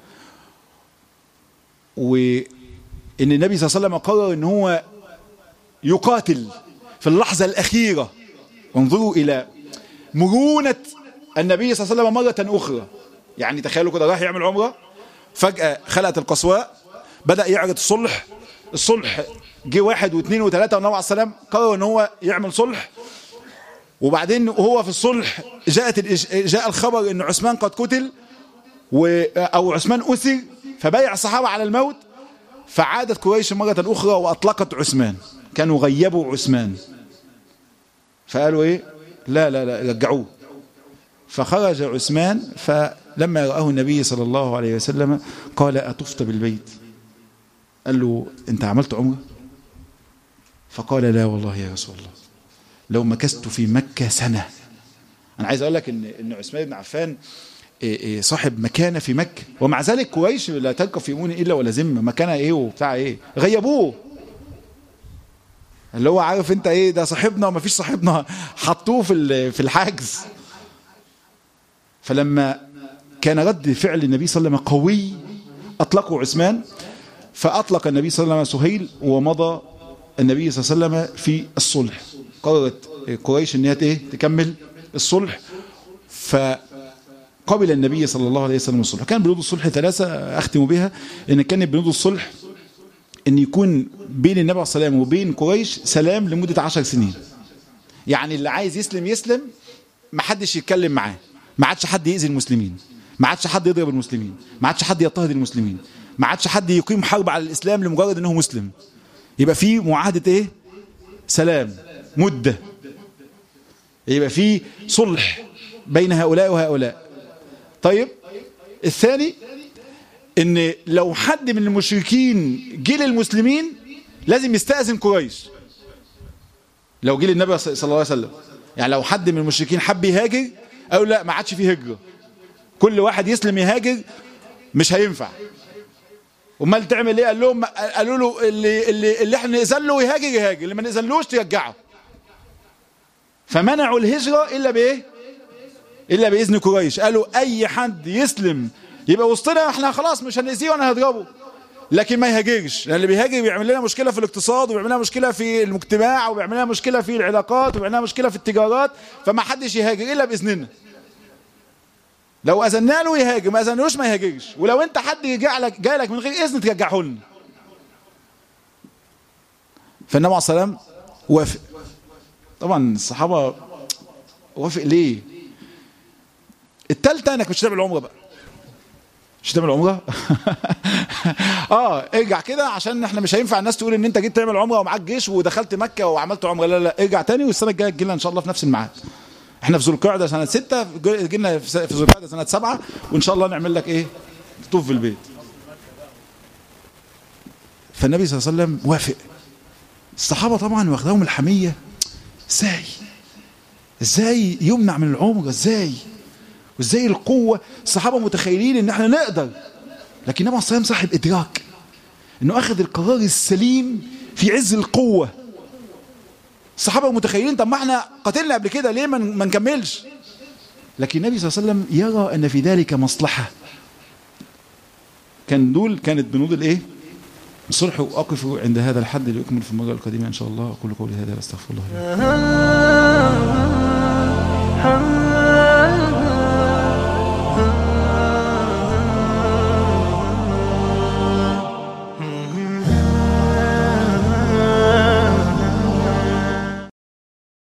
Speaker 1: وان النبي صلى الله عليه وسلم قرر ان هو يقاتل في اللحظة الأخيرة انظروا إلى مرونة النبي صلى الله عليه وسلم مرة أخرى يعني تخيلوا كده راح يعمل عمرة فجأة خلقت القصواء بدأ يعرض الصلح الصلح جه واحد واثنين وثلاثة والنبي عليه السلام قرر ان هو يعمل صلح وبعدين وهو في الصلح جاءت جاء الخبر ان عثمان قد قتل او عثمان أسر فبايع الصحابة على الموت فعادت قريش مرة أخرى وأطلقت عثمان كانوا غيبوا عثمان فقالوا إيه لا لا لا رجعوه فخرج عثمان فلما رآه النبي صلى الله عليه وسلم قال أطفت بالبيت قال له أنت عملت عمره فقال لا والله يا رسول الله لو مكثت في مكة سنة أنا عايز أقول لك إن إن عثمان بن عفان صاحب مكانة في مكة ومع ذلك قريش لا تركب في مون إلا ولا ذمة مكانة إيه وبتاع إيه غيبوه اللي هو عارف انت ايه ده صاحبنا وما فيش صاحبنا حطوه في في الحاجز فلما كان رد فعل النبي صلى الله عليه وسلم قوي اطلقوا عثمان فاطلق النبي صلى الله عليه وسلم سهيل ومضى النبي صلى الله عليه وسلم في الصلح قررت قريش ان هي ايه تكمل الصلح فقبل النبي صلى الله عليه وسلم الصلح كان بنود الصلح ثلاثه اختم بها ان كان بنود الصلح ان يكون بين النبي عليه الصلاه والسلام وبين قريش سلام لمده عشر سنين يعني اللي عايز يسلم يسلم ما حدش يتكلم معاه ما عادش حد يأذي المسلمين ما عادش حد يضرب المسلمين ما عادش حد يضطهد المسلمين ما عادش حد يقيم حرب على الإسلام لمجرد أنه مسلم يبقى في معاهدة إيه سلام مدة يبقى في صلح بين هؤلاء وهؤلاء طيب الثاني ان لو حد من المشركين جه للمسلمين لازم يستأذن قريش لو جه للنبي صلى الله عليه وسلم يعني لو حد من المشركين حب يهاجر قالوا لا ما عادش فيه هجرة كل واحد يسلم يهاجر مش هينفع امال تعمل ايه قال لهم قالوا له اللي اللي اللي احنا نأذن له يهاجر يهاجر اللي ما نأذنلوش ترجعه فمنعوا الهجرة الا بايه الا باذن قريش قالوا اي حد يسلم يبقى وسطنا احنا خلاص مش هنأذيه ولا هنضربه لكن ما يهاجرش لان اللي بيهاجر بيعمل لنا مشكله في الاقتصاد وبيعمل لنا مشكله في المجتمع وبيعمل لنا مشكله في العلاقات وبيعمل لنا مشكله في التجارات فما حدش يهاجر الا باذننا لو اذنا له يهاجر ما اذنلوش ما يهاجرش ولو انت حد جاء لك جاي لك من غير اذن ترجعه لنا فالنبي عليه الصلاه والسلام وافق طبعا الصحابه وافق ليه التالتة انك مش هتعمل عمره بقى مش هتعمل عمره اه ارجع كده عشان احنا مش هينفع الناس تقول ان انت جيت تعمل عمره ومعاك جيش ودخلت مكه وعملت عمره لا لا ارجع تاني والسنه الجايه تجي لنا ان شاء الله في نفس الميعاد احنا في ذو القعده سنه 6 جي لنا في ذو القعده سنه 7 وان شاء الله نعمل لك ايه تطوف في البيت فالنبي صلى الله عليه وسلم وافق الصحابه طبعا واخداهم الحميه ازاي ازاي يمنع من العمره ازاي وازاي القوه الصحابه متخيلين ان احنا نقدر لكن النبي صلى الله عليه وسلم صاحب ادراك انه اخذ القرار السليم في عز القوه الصحابه متخيلين طب ما احنا قتلنا قبل كده ليه ما نكملش لكن النبي صلى الله عليه وسلم يرى ان في ذلك مصلحه كان دول كانت بنود الايه الصلح واقف عند هذا الحد ليكمل في المره القادمه ان شاء الله اقول قولي هذا واستغفر الله لي